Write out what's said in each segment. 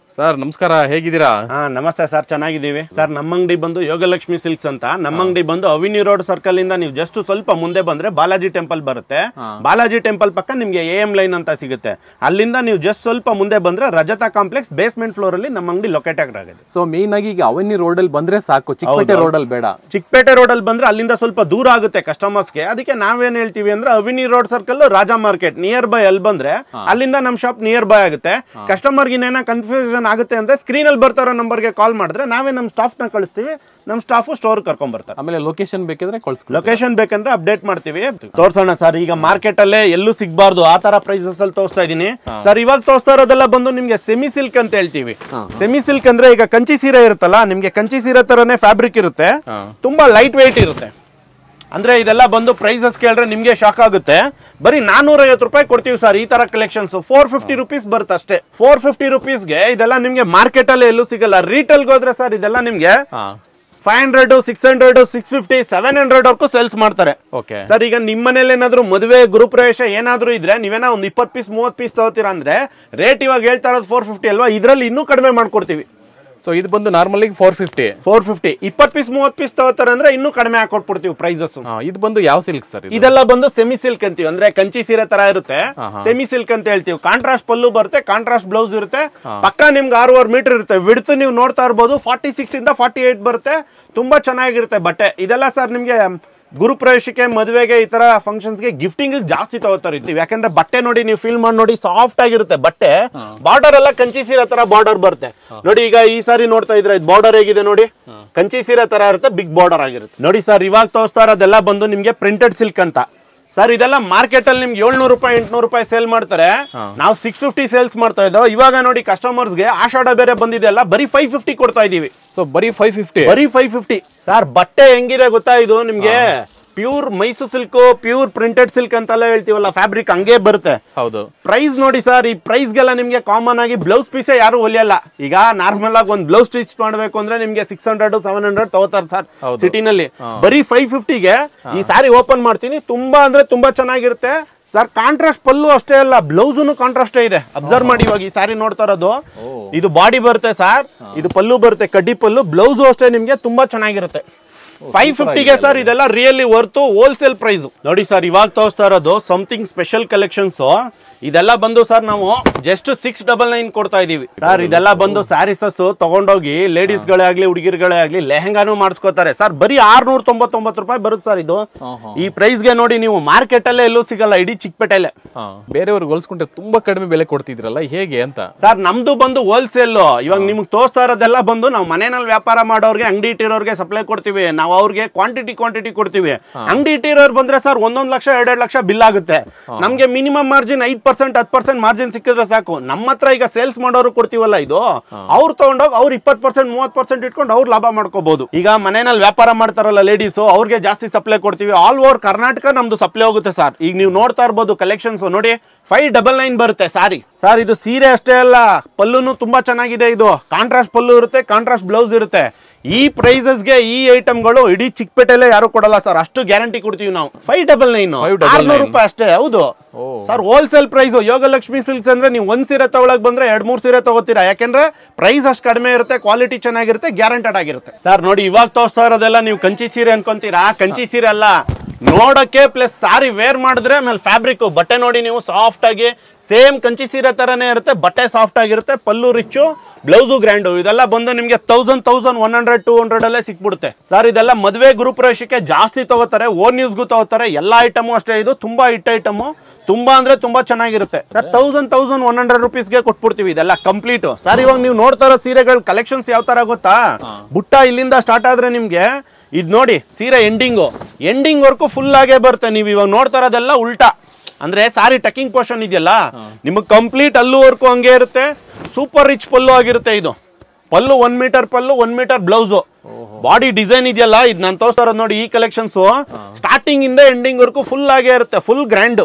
Sir ನಮಸ್ಕಾರ ಹೇಗಿದ್ದೀರಾ ಹಾ ನಮಸ್ತೆ ಸರ್ ಚೆನ್ನಾಗಿದ್ದೀವಿ ಸರ್ ನಮ್ಮ ಅಂಗಡಿ ಬಂದು ಯೋಗಲಕ್ಷ್ಮಿ ಸಿಲ್ಕ್ಸ್ ಅಂತ ನಮ್ಮ ಅಂಗಡಿ ಬಂದು ಅವಿನಿ ರೋಡ್ ಸರ್ಕಲ್ ಇಂದ ನೀವು ಜಸ್ಟ್ ಸ್ವಲ್ಪ ಮುಂದೆ ಬಂದ್ರೆ ಬಾಲಾಜಿ ಟೆಂಪಲ್ ಬರುತ್ತೆ ಬಾಲಾಜಿ ಟೆಂಪಲ್ ಪಕ್ಕ ನಿಮ್ಗೆ ಎ ಎಂ ಲೈನ್ ಅಂತ ಸಿಗುತ್ತೆ ಅಲ್ಲಿಂದ ನೀವು ಜಸ್ಟ್ ಸ್ವಲ್ಪ ಮುಂದೆ ಬಂದ್ರೆ ರಜತಾ ಕಾಂಪ್ಲೆಕ್ಸ್ ಬೇಸ್ಮೆಂಟ್ ಫ್ಲೋರ್ ಅಲ್ಲಿ ನಮ್ಮ ಅಂಗಡಿ ಲೊಕೇಟ್ ಆಗಿದೆ ಸೊ ಮೇನ್ ಆಗಿ ಈಗ ಅವನಿ ರೋಡ್ ಅಲ್ಲಿ ಬಂದ್ರೆ ಸಾಕು ಚಿಕ್ಕಪೇಟೆ ರೋಡ್ ಅಲ್ಲಿ ಬೇಡ ಚಿಕ್ಕಪೇಟೆ ರೋಡ್ ಅಲ್ಲಿ ಬಂದ್ರೆ ಅಲ್ಲಿಂದ ಸ್ವಲ್ಪ ದೂರ ಆಗುತ್ತೆ ಕಸ್ಟಮರ್ಸ್ಗೆ ಅದಕ್ಕೆ ನಾವೇನ್ ಹೇಳ್ತೀವಿ ಅಂದ್ರೆ Avenue Road circle Raja market nearby ಅಲ್ಲಿ ಬಂದ್ರೆ ಅಲ್ಲಿಂದ ನಮ್ ಶಾಪ್ ನಿಯರ್ ಬೈ ಆಗುತ್ತೆ ಕಸ್ಟಮರ್ಗೆ ಇನ್ನೇನ ಕನ್ಫ್ಯೂಷನ್ ಆಗುತ್ತೆ ಅಂದ್ರೆ ಸ್ಕ್ರೀನ್ ಅಲ್ಲಿ ಬರ್ತಾರೋ ನಂಬರ್ಗೆ ಕಾಲ್ ಮಾಡಿದ್ರೆ ನಾವೇ ನಮ್ಮ ಸ್ಟಾಫ್ ನ ಕಳಿಸ್ತೀವಿ ನಮ್ಮ ಸ್ಟಾಫ್ ಸ್ಟೋರ್ ಕರ್ಕೊಂಡ್ ಬರ್ತಾರೆ ಆಮೇಲೆ ಲೊಕೇಶನ್ ಬೇಕಿದ್ರೆ ಕಳ್ಸ್ಕೊಡಿ ಲೊಕೇಶನ್ ಬೇಕಂದ್ರೆ ಅಪ್ಡೇಟ್ ಮಾಡ್ತೀವಿ ತೋರ್ಸೋಣ ಸರ್ ಈಗ ಮಾರ್ಕೆಟ್ ಅಲ್ಲೇ ಎಲ್ಲೂ ಸಿಗ್ಬಾರ್ದು ಆ ತರ ಪ್ರೈಸಸ್ ಅಲ್ಲಿ ತೋರಿಸ್ತಾ ಇದೀನಿ ಸರ್ ಇವಾಗ ತೋರಿಸ್ತಾ ಇರೋದೆಲ್ಲ ಬಂದು ನಿಮ್ಗೆ ಸೆಮಿ ಸಿಲ್ಕ್ ಅಂತ ಹೇಳ್ತೀವಿ ಸೆಮಿ ಸಿಲ್ಕ್ ಅಂದ್ರೆ ಈಗ ಕಂಚಿ ಸೀರೆ ಇರುತ್ತಲ್ಲ ನಿಮ್ಗೆ ಕಂಚಿ ಸೀರೆ ತರನೇ ಫ್ಯಾಬ್ರಿಕ್ ಇರುತ್ತೆ ಹಾ. ತುಂಬಾ ಲೈಟ್ ವೆಯ್ಟ್ ಇರುತ್ತೆ ಅಂದ್ರೆ ಇದೆಲ್ಲ ಬಂದು ಪ್ರೈಸಸ್ ಕೇಳಿದ್ರೆ ನಿಮ್ಗೆ ಶಾಕ್ ಆಗುತ್ತೆ ಬರೀ ನಾನೂರ ಐವತ್ತು ರೂಪಾಯಿ ಕೊಡ್ತೀವಿ ಸರ್ ಈ ತರ ಕಲೆಕ್ಷನ್ಸ್ ಫೋರ್ ಫಿಫ್ಟಿ ರುಪೀಸ್ ಬರುತ್ತೆ ಅಷ್ಟೇ ಫೋರ್ ಫಿಫ್ಟಿ ರುಪೀಸ್ಗೆ ಇದೆಲ್ಲ ನಿಮ್ಗೆ ಮಾರ್ಕೆಟ್ ಅಲ್ಲಿ ಎಲ್ಲೂ ಸಿಗಲ್ಲ ರಿಟೇಲ್ಗೆ ಹೋದ್ರೆ ಸರ್ ಇದೆಲ್ಲ ನಿಮ್ಗೆ ಹಾ five hundred six hundred six fifty seven hundred ವರ್ಗೂ ಸೇಲ್ಸ್ ಮಾಡ್ತಾರೆ ಓಕೆ ಸರ್ ಈಗ ನಿಮ್ಮ ಮನೇಲಿ ಏನಾದ್ರು ಮದುವೆ ಗೃಹಪ್ರವೇಶ ಏನಾದ್ರು ಇದ್ರೆ ನೀವೇನ ಒಂದು ಇಪ್ಪತ್ತು ಪೀಸ್ ಮೂವತ್ತು ಪೀಸ್ ತಗೋತೀರಾ ಅಂದ್ರೆ ರೇಟ್ ಇವಾಗ ಹೇಳ್ತಾ ಇರೋದು ಫೋರ್ ಫಿಫ್ಟಿ ಅಲ್ವಾ ಇದರಲ್ಲಿ ಇನ್ನೂ ಕಡಿಮೆ ಮಾಡ್ಕೊಡ್ತೀವಿ ಸೊ ಇದು ಬಂದು normally four fifty four fifty ಇಪ್ಪತ್ತು ಪೀಸ್ ಮೂವತ್ತು ಪೀಸ್ ತಗೋತಾರೆ ಅಂದ್ರೆ ಇನ್ನೂ ಕಡಿಮೆ ಹಾಕೊಟ್ಬಿಡ್ತೀವಿ ಪ್ರೈಸಸ್ ಇದು ಬಂದು ಯಾವ ಸಿಲ್ಕ್ ಸರ್ ಇದು ಇದೆಲ್ಲ ಬಂದು ಸೆಮಿ ಸಿಲ್ಕ್ ಅಂತೀವಿ ಅಂದ್ರೆ ಕಂಚಿ ಸೀರೆ ತರ ಇರುತ್ತೆ ಸೆಮಿ ಸಿಲ್ಕ್ ಅಂತ ಹೇಳ್ತೀವಿ ಕಾಂಟ್ರಾಸ್ಟ್ ಪಲ್ಲು ಬರುತ್ತೆ ಕಾಂಟ್ರಾಸ್ಟ್ ಬ್ಲೌಸ್ ಇರುತ್ತೆ ಪಕ್ಕ ನಿಮ್ಗೆ ಆರೂವರೆ ಮೀಟರ್ ಇರುತ್ತೆ ವಿಡ್ತ್ ನೀವು ನೋಡ್ತಾ ಇರ್ಬೋದು ಫಾರ್ಟಿ ಸಿಕ್ಸ್ ಇಂದ ಫಾರ್ಟಿ ಏಟ್ ಬರುತ್ತೆ ತುಂಬಾ ಚೆನ್ನಾಗಿರುತ್ತೆ ಬಟ್ಟೆ ಇದೆಲ್ಲ ಸರ್ ನಿಮ್ಗೆ ಗುರುಪ್ರವೇಶಕ್ಕೆ ಮದುವೆಗೆ ಈ ತರ ಫಂಕ್ಷನ್ಸ್ಗೆ ಗಿಫ್ಟಿಂಗ್ ಜಾಸ್ತಿ ತಗೋತಾರೆ ಇರ್ತೀವಿ ಯಾಕಂದ್ರೆ ಬಟ್ಟೆ ನೋಡಿ ನೀವು ಫೀಲ್ ಮಾಡಿ ನೋಡಿ ಸಾಫ್ಟ್ ಆಗಿರುತ್ತೆ ಬಟ್ಟೆ ಬಾರ್ಡರ್ ಎಲ್ಲ ಕಂಚಿ ಸೀರೆ ತರ ಬಾರ್ಡರ್ ಬರುತ್ತೆ ನೋಡಿ ಈಗ ಈ ಸಾರಿ ನೋಡ್ತಾ ಇದ್ರೆ ಬಾರ್ಡರ್ ಹೇಗಿದೆ ನೋಡಿ ಕಂಚಿ ಸೀರೆ ತರ ಇರುತ್ತೆ ಬಿಗ್ ಬಾರ್ಡರ್ ಆಗಿರುತ್ತೆ ನೋಡಿ ಸರ್ ಇವಾಗ ತೋರಿಸ್ತಾ ಇರೋದೆಲ್ಲ ಬಂದು ನಿಮ್ಗೆ ಪ್ರಿಂಟೆಡ್ ಸಿಲ್ಕ್ ಅಂತ ಸರ್ ಇದೆಲ್ಲ ಮಾರ್ಕೆಟ್ ಅಲ್ಲಿ ನಿಮ್ಗೆ ಏಳ್ನೂರು ರೂಪಾಯಿ ಎಂಟ್ನೂರು ರೂಪಾಯಿ ಸೇಲ್ ಮಾಡ್ತಾರೆ ನಾವು ಸಿಕ್ಸ್ ಫಿಫ್ಟಿ ಸೇಲ್ಸ್ ಮಾಡ್ತಾ ಇದ್ದೋ ಇವಾಗ ನೋಡಿ ಕಸ್ಟಮರ್ಸ್ಗೆ ಆಷಾಢ ಬೇರೆ ಬಂದಿದೆ ಅಲ್ಲ ಬರೀ ಫೈವ್ ಫಿಫ್ಟಿ ಕೊಡ್ತಾ ಇದೀವಿ ಸೊ ಬರೀ ಫೈವ್ ಫಿಫ್ಟಿ ಬರೀ ಫೈವ್ ಫಿಫ್ಟಿ ಸರ್ ಬಟ್ಟೆ ಹೆಂಗಿದೆ ಗೊತ್ತಾ ಇದು ನಿಮ್ಗೆ pure Mysore silk pure printed silk ಅಂತೆಲ್ಲ ಹೇಳ್ತೀವಲ್ಲ ಫ್ಯಾಬ್ರಿಕ್ ಹಂಗೆ ಬರುತ್ತೆ ಹೌದು ಪ್ರೈಸ್ ನೋಡಿ ಸರ್ ಈ ಪ್ರೈಸ್ಗೆಲ್ಲ ನಿಮ್ಗೆ ಕಾಮನ್ ಆಗಿ ಬ್ಲೌಸ್ ಪೀಸೇ ಯಾರು ಹೊಲಿಯಲ್ಲ ಈಗ ನಾರ್ಮಲ್ ಆಗಿ ಒಂದು ಬ್ಲೌಸ್ ಸ್ಟಿಚ್ ಮಾಡಬೇಕು ಅಂದ್ರೆ ನಿಮ್ಗೆ ಸಿಕ್ಸ್ ಹಂಡ್ರೆಡ್ ಸೆವೆನ್ ಹಂಡ್ರೆಡ್ ತಗೋತಾರೆ ಸರ್ ಹೌದು. ಸಿಟಿನಲ್ಲಿ ಬರೀ ಫೈವ್ ಫಿಫ್ಟಿಗೆ ಈ ಸಾರಿ ಓಪನ್ ಮಾಡ್ತೀನಿ ತುಂಬಾ ಅಂದ್ರೆ ತುಂಬಾ ಚೆನ್ನಾಗಿರುತ್ತೆ ಸರ್ ಕಾಂಟ್ರಾಸ್ಟ್ ಪಲ್ಲು ಅಷ್ಟೇ ಅಲ್ಲ ಬ್ಲೌಸು ಕಾಂಟ್ರಾಸ್ಟೇ ಇದೆ ಅಬ್ಸರ್ವ್ ಮಾಡಿ ಇವಾಗ ಈ ಸಾರಿ ನೋಡ್ತಾ ಇರೋದು ಇದು ಬಾಡಿ ಬರುತ್ತೆ ಸರ್ ಇದು ಪಲ್ಲು ಬರುತ್ತೆ ಕಡ್ಡಿ ಪಲ್ಲು ಬ್ಲೌಸು ಅಷ್ಟೇ ನಿಮ್ಗೆ ತುಂಬಾ ಚೆನ್ನಾಗಿರುತ್ತೆ ಫೈವ್ ಫಿಫ್ಟಿಗೆ ಸರ್ ಇದೆಲ್ಲ ರಿಯಲಿ ವರ್ತು ಹೋಲ್ಸೇಲ್ ಪ್ರೈಸ್ ನೋಡಿ ಸರ್ ಇವಾಗ ತೋರಿಸ್ತಾ ಇರೋದು ಸಮಥಿಂಗ್ ಸ್ಪೆಷಲ್ ಕಲೆಕ್ಷನ್ಸ್ ಇದೆಲ್ಲ ಬಂದು ಸರ್ ನಾವು ಜಸ್ಟ್ ಸಿಕ್ಸ್ ಡಬಲ್ ನೈನ್ ಕೊಡ್ತಾ ಇದೀವಿ ಸರ್ ಇದೆಲ್ಲ ಬಂದು ಸ್ಯಾರೀಸಸ್ ತಗೊಂಡೋಗಿ ಲೇಡೀಸ್ ಗಳೇ ಆಗ್ಲಿ ಹುಡುಗಿರ್ಗಳೇ ಆಗ್ಲಿ ಲೆಹಂಗಾನು ಮಾಡಿಸ್ಕೋತಾರೆ ಸರ್ ಬರೀ ಆರ್ನೂರ ತೊಂಬತ್ತೊಂಬತ್ತು ರೂಪಾಯಿ ಬರುತ್ತೆ ಸರ್ ಇದು ಈ ಪ್ರೈಸ್ಗೆ ನೋಡಿ ನೀವು ಮಾರ್ಕೆಟ್ ಅಲ್ಲೇ ಎಲ್ಲೂ ಸಿಗಲ್ಲ ಇಡೀ ಚಿಕ್ಕಪೇಟೆಲೆ ಹಾ ಬೇರೆಯವ್ರಿಗೆ ಹೋಲ್ಸ್ಕೊಂಡ್ರೆ ತುಂಬಾ ಕಡಿಮೆ ಬೆಲೆ ಕೊಡ್ತಿದ್ರಲ್ಲ ಹೇಗೆ ಅಂತ ಸರ್ ನಮ್ದು ಬಂದು ಹೋಲ್ಸೇಲ್ ಇವಾಗ ನಿಮ್ಗೆ ತೋರಿಸ್ತಾ ಇರೋದೆಲ್ಲ ಬಂದು ನಾವು ಮನೆಯಲ್ಲಿ ವ್ಯಾಪಾರ ಮಾಡೋರ್ಗೆ ಅಂಗಡಿ ಇಟ್ಟಿರೋರ್ಗೆ ಸಪ್ಲೈ ಕೊಡ್ತೀವಿ ನಾವು ಅವ್ರಿಗೆ ಕ್ವಾಂಟಿಟಿ ಕ್ವಾಂಟಿಟಿ ಕೊಡ್ತೀವಿ ಅಂಗಡಿ ಇಟ್ಟಿರೋರು ಬಂದ್ರೆ ಸರ್ ಒಂದೊಂದು ಲಕ್ಷ ಎರಡೆರಡು ಲಕ್ಷ ಬಿಲ್ ಆಗುತ್ತೆ ನಮ್ಗೆ ಮಿನಿಮಮ್ ಮಾರ್ಜಿನ್ ಐದ್ ಪರ್ಸೆಂಟ್ ಹತ್ತು ಪರ್ಸೆಂಟ್ ಮಾರ್ಜಿನ್ ಸಿಕ್ಕಿದ್ರೆ ಸಾಕು ನಮ್ಮ ಹತ್ರ ಈಗ ಸೇಲ್ಸ್ ಮಾಡೋರು ಕೊಡ್ತೀವಲ್ಲ ಇದು ಅವ್ರು ತಗೊಂಡೋಗಿ ಅವ್ರು ಇಪ್ಪತ್ತು ಪರ್ಸೆಂಟ್ ಮೂವತ್ತು ಪರ್ಸೆಂಟ್ ಇಟ್ಕೊಂಡು ಅವ್ರು ಲಾಭ ಮಾಡ್ಕೋಬಹುದು ಈಗ ಮನೆಯಲ್ಲಿ ವ್ಯಾಪಾರ ಮಾಡ್ತಾರಲ್ಲ ಲೇಡೀಸ್ ಅವ್ರಿಗೆ ಜಾಸ್ತಿ ಸಪ್ಲೈ ಕೊಡ್ತೀವಿ ಆಲ್ ಓವರ್ ಕರ್ನಾಟಕ ನಮ್ದು ಸಪ್ಲೈ ಹೋಗುತ್ತೆ ಸರ್ ಈಗ ನೀವು ನೋಡ್ತಾ ಇರ್ಬೋದು ಕಲೆಕ್ಷನ್ಸ್ ನೋಡಿ ಫೈವ್ ಡಬಲ್ ನೈನ್ ಬರುತ್ತೆ ಸಾರಿ ಸರ್ ಇದು ಸೀರೆ ಅಷ್ಟೇ ಅಲ್ಲ ಪಲ್ಲುನು ತುಂಬಾ ಚೆನ್ನಾಗಿದೆ ಇದು ಕಾಂಟ್ರಾಸ್ಟ್ ಪಲ್ಲು ಇರುತ್ತೆ ಕಾಂಟ್ರಾಸ್ಟ್ ಬ್ಲೌಸ್ ಇರುತ್ತೆ ಈ ಪ್ರೈಸಸ್ಗೆ ಈ ಐಟಮ್ಗಳು ಇಡೀ ಚಿಕ್ಕಪೇಟೆಲೆ ಯಾರು ಕೊಡಲ್ಲ ಸರ್ ಅಷ್ಟು ಗ್ಯಾರಂಟಿ ಕೊಡ್ತೀವಿ ನಾವು ಫೈವ್ ಡಬಲ್ ನೈನ್ 599. ರೂಪಾಯಿ ಅಷ್ಟೇ ಹೌದು sir wholesale price Yogalakshmi silks ಅಂದ್ರೆ ನೀವು ಒಂದ್ ಸೀರೆ ತಗೊಳಕ್ ಬಂದ್ರೆ ಎರಡ್ ಮೂರ್ ಸೀರೆ ತಗೋತೀರಾ ಯಾಕೆಂದ್ರೆ ಪ್ರೈಸ್ ಅಷ್ಟು ಕಡಿಮೆ ಇರುತ್ತೆ ಕ್ವಾಲಿಟಿ ಚೆನ್ನಾಗಿರುತ್ತೆ ಗ್ಯಾರಂಟೆಡ್ ಆಗಿರುತ್ತೆ ಸರ್ ನೋಡಿ ಇವಾಗ ತೋರಿಸ್ತಾ ಇರೋದೆಲ್ಲ ನೀವು ಕಂಚಿ ಸೀರೆ ಅನ್ಕೊಂತೀರಾ ಕಂಚಿ ಸೀರೆ ಅಲ್ಲ ನೋಡಕ್ಕೆ ಪ್ಲಸ್ ಸಾರಿ ವೇರ್ ಮಾಡಿದ್ರೆ ಆಮೇಲೆ ಫ್ಯಾಬ್ರಿಕ್ ಬಟ್ಟೆ ನೋಡಿ ನೀವು ಸಾಫ್ಟ್ ಆಗಿ ಸೇಮ್ ಕಂಚಿ ಸೀರೆ ತರನೇ ಇರುತ್ತೆ ಬಟ್ಟೆ ಸಾಫ್ಟ್ ಆಗಿರುತ್ತೆ ಪಲ್ಲು ರಿಚ್ಚು ಬ್ಲೌಸು ಗ್ರ್ಯಾಂಡು ಇದೆಲ್ಲ ಬಂದು ನಿಮಗೆ thousand thousand one hundred two hundred ಅಲ್ಲೇ ಸಿಕ್ಬಿಡುತ್ತೆ ಸರ್ ಇದೆಲ್ಲ ಮದುವೆ ಪ್ರವೇಶಕ್ಕೆ ಜಾಸ್ತಿ ತಗೋತಾರೆ ಓನ್ ನ್ಯೂಸ್ಗೂ ತಗೋತಾರೆ ಎಲ್ಲ ಐಟಮು ಅಷ್ಟೇ ಇದು ತುಂಬಾ ಹಿಟ್ ಐಟಮು ತುಂಬಾ ಅಂದ್ರೆ ತುಂಬಾ ಚೆನ್ನಾಗಿರುತ್ತೆ sir thousand thousand one hundred ರುಪೀಸ್ಗೆ ಕೊಟ್ಬಿಡ್ತೀವಿ ಇದೆಲ್ಲ ಕಂಪ್ಲೀಟ್ ಸರ್ ಇವಾಗ ನೀವು ನೋಡ್ತಾ ಇರೋ ಸೀರೆಗಳ ಕಲೆಕ್ಷನ್ಸ್ ಯಾವ ತರ ಗೊತ್ತಾ ಬುಟ್ಟ ಇಲ್ಲಿಂದ ಸ್ಟಾರ್ಟ್ ಆದ್ರೆ ನಿಮ್ಗೆ ಇದ್ ನೋಡಿ ಸೀರೆ ಎಂಡಿಂಗು ಎಂಡಿಂಗ್ ವರ್ಕು ಫುಲ್ ಆಗೇ ಬರುತ್ತೆ ನೀವು ಇವಾಗ ನೋಡ್ತಾ ಇರೋದೆಲ್ಲ ಉಲ್ಟಾ ಅಂದ್ರೆ ಸಾರಿ ಟಕಿಂಗ್ ಪೋರ್ಷನ್ ಇದೆಯಲ್ಲ ನಿಮಗೆ ಕಂಪ್ಲೀಟ್ ಅಲ್ಲೂ ವರ್ಕು ಹಂಗೆ ಇರುತ್ತೆ ಸೂಪರ್ ರಿಚ್ ಪಲ್ಲು ಆಗಿರುತ್ತೆ ಇದು pallu one metre pallu one metre blouse body design ಇದೆಯಲ್ಲ ಇದು ನಾನು ತೋರಿಸ್ತಾ ಇರೋದು ನೋಡಿ ಈ ಕಲೆಕ್ಷನ್ಸ್ ಸ್ಟಾರ್ಟಿಂಗ್ ಇಂದ ಎಂಡಿಂಗ್ ವರ್ಕು ಫುಲ್ ಆಗೇ ಇರುತ್ತೆ ಫುಲ್ ಗ್ರ್ಯಾಂಡ್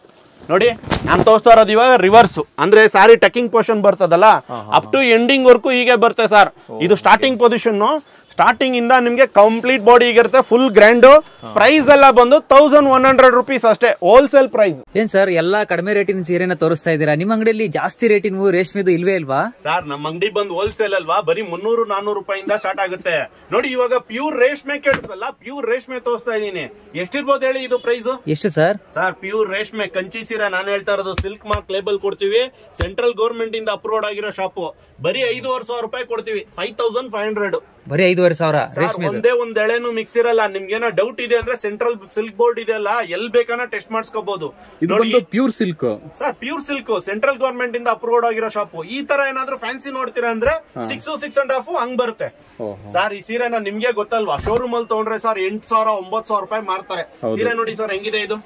ನೋಡಿ ನಾನು ತೋರಿಸ್ತಾ ಇರೋದು ಇವಾಗ ರಿವರ್ಸ್ ಅಂದ್ರೆ ಸಾರಿ ಟಕಿಂಗ್ ಪೋರ್ಷನ್ ಬರ್ತದಲ್ಲ ಅಪ್ ಟು ಎಂಡಿಂಗ್ ವರ್ಕು ಹೀಗೆ ಬರುತ್ತೆ ಸರ್ ಇದು ಸ್ಟಾರ್ಟಿಂಗ್ ಪೊಸಿಷನ್ ಸ್ಟಾರ್ಟಿಂಗ್ ಇಂದ ನಿಮ್ಗೆ ಕಂಪ್ಲೀಟ್ ಬಾಡಿ ಇರುತ್ತೆ ಫುಲ್ ಗ್ರ್ಯಾಂಡು ಪ್ರೈಸ್ ಎಲ್ಲ ಬಂದು ತೌಸಂಡ್ ಒನ್ ಹಂಡ್ರೆಡ್ ರುಪೀಸ್ ಅಷ್ಟೇ ಹೋಲ್ಸೇಲ್ ಪ್ರೈಸ್ ಏನ್ ಸರ್ ಎಲ್ಲಾ ಕಡಿಮೆ ರೇಟಿನ ಸೀರೆನ ತೋರಿಸ್ತಾ ಇದ್ದೀರಾ ನಿಮ್ಮ ಅಂಗಡಿಯಲ್ಲಿ ಜಾಸ್ತಿ ರೇಟಿನ ರೇಷ್ಮೆದು ಇಲ್ವೇ ಇಲ್ವಾ ಸರ್ ನಮ್ಮ ಅಂಗಡಿ ಬಂದು ಹೋಲ್ಸೇಲ್ ಅಲ್ವಾ ಬರೀ ಮುನ್ನೂರು ನಾನೂರು ರೂಪಾಯಿಂದ ಸ್ಟಾರ್ಟ್ ಆಗುತ್ತೆ ನೋಡಿ ಇವಾಗ ಪ್ಯೂರ್ ರೇಷ್ಮೆ ಕೇಳಿದ್ರಲ್ಲ ಪ್ಯೂರ್ ರೇಷ್ಮೆ ತೋರಿಸ್ತಾ ಇದೀನಿ ಎಷ್ಟಿರ್ಬೋದು ಹೇಳಿ ಇದು ಪ್ರೈಸ್ ಎಷ್ಟು ಸರ್ ಸರ್ ಪ್ಯೂರ್ ರೇಷ್ಮೆ ಕಂಚಿ ಸೀರೆ ನಾನು ಹೇಳ್ತಾ ಇರೋದು ಸಿಲ್ಕ್ ಮಾರ್ಕ್ ಲೇಬಲ್ ಕೊಡ್ತೀವಿ ಸೆಂಟ್ರಲ್ ಗೌರ್ಮೆಂಟ್ ಇಂದ ಅಪ್ರೂವ್ಡ್ ಆಗಿರೋ ಶಾಪು ಬರೀ ಐದೂವರೆ ಸಾವಿರ ರೂಪಾಯಿ ಕೊಡ್ತೀವಿ ಫೈವ್ ತೌಸಂಡ್ ಫೈವ್ ಹಂಡ್ರೆಡ್ ಬರೀ ಐದುವರೆ ಸಾವಿರ ರೇಷ್ಮೆ ಒಂದೇ ಒಂದ್ ಎಳೆನು ಮಿಕ್ಸ್ ಇರಲ್ಲ ನಿಮ್ಗೇನೋ ಡೌಟ್ ಇದೆ ಅಂದ್ರೆ ಸೆಂಟ್ರಲ್ ಸಿಲ್ಕ್ ಬೋರ್ಡ್ ಇದೆ ಅಲ್ಲ ಎಲ್ ಬೇಕಾನ ಟೆಸ್ಟ್ ಮಾಡಿಸ್ಕೋಬಹುದು ಇದು ಬಂದು pure silk sir pure silk central government ಇಂದ ಅಪ್ರೂವ್ಡ್ ಆಗಿರೋ ಶಾಪು ಈ ತರ ಏನಾದ್ರೂ ಫ್ಯಾನ್ಸಿ ನೋಡ್ತೀರಾ ಅಂದ್ರೆ ಸಿಕ್ಸ್ ಸಿಕ್ಸ್ ಅಂಡ್ ಹಾಫ್ ಹಂಗ್ ಬರುತ್ತೆ ಸರ್ ಈ ಸೀರೆನ ನಿಮ್ಗೆ ಗೊತ್ತಲ್ವಾ ಶೋರೂಮ್ ಅಲ್ಲಿ ತಗೊಂಡ್ರೆ ಸರ್ ಎಂಟ್ ಸಾವಿರ ಒಂಬತ್ ಸಾವಿರ ರೂಪಾಯಿ ಮಾರ್ತಾರೆ ಸೀರೆ ನೋಡಿ ಸರ್ ಹೆಂಗಿದೆ ಇದು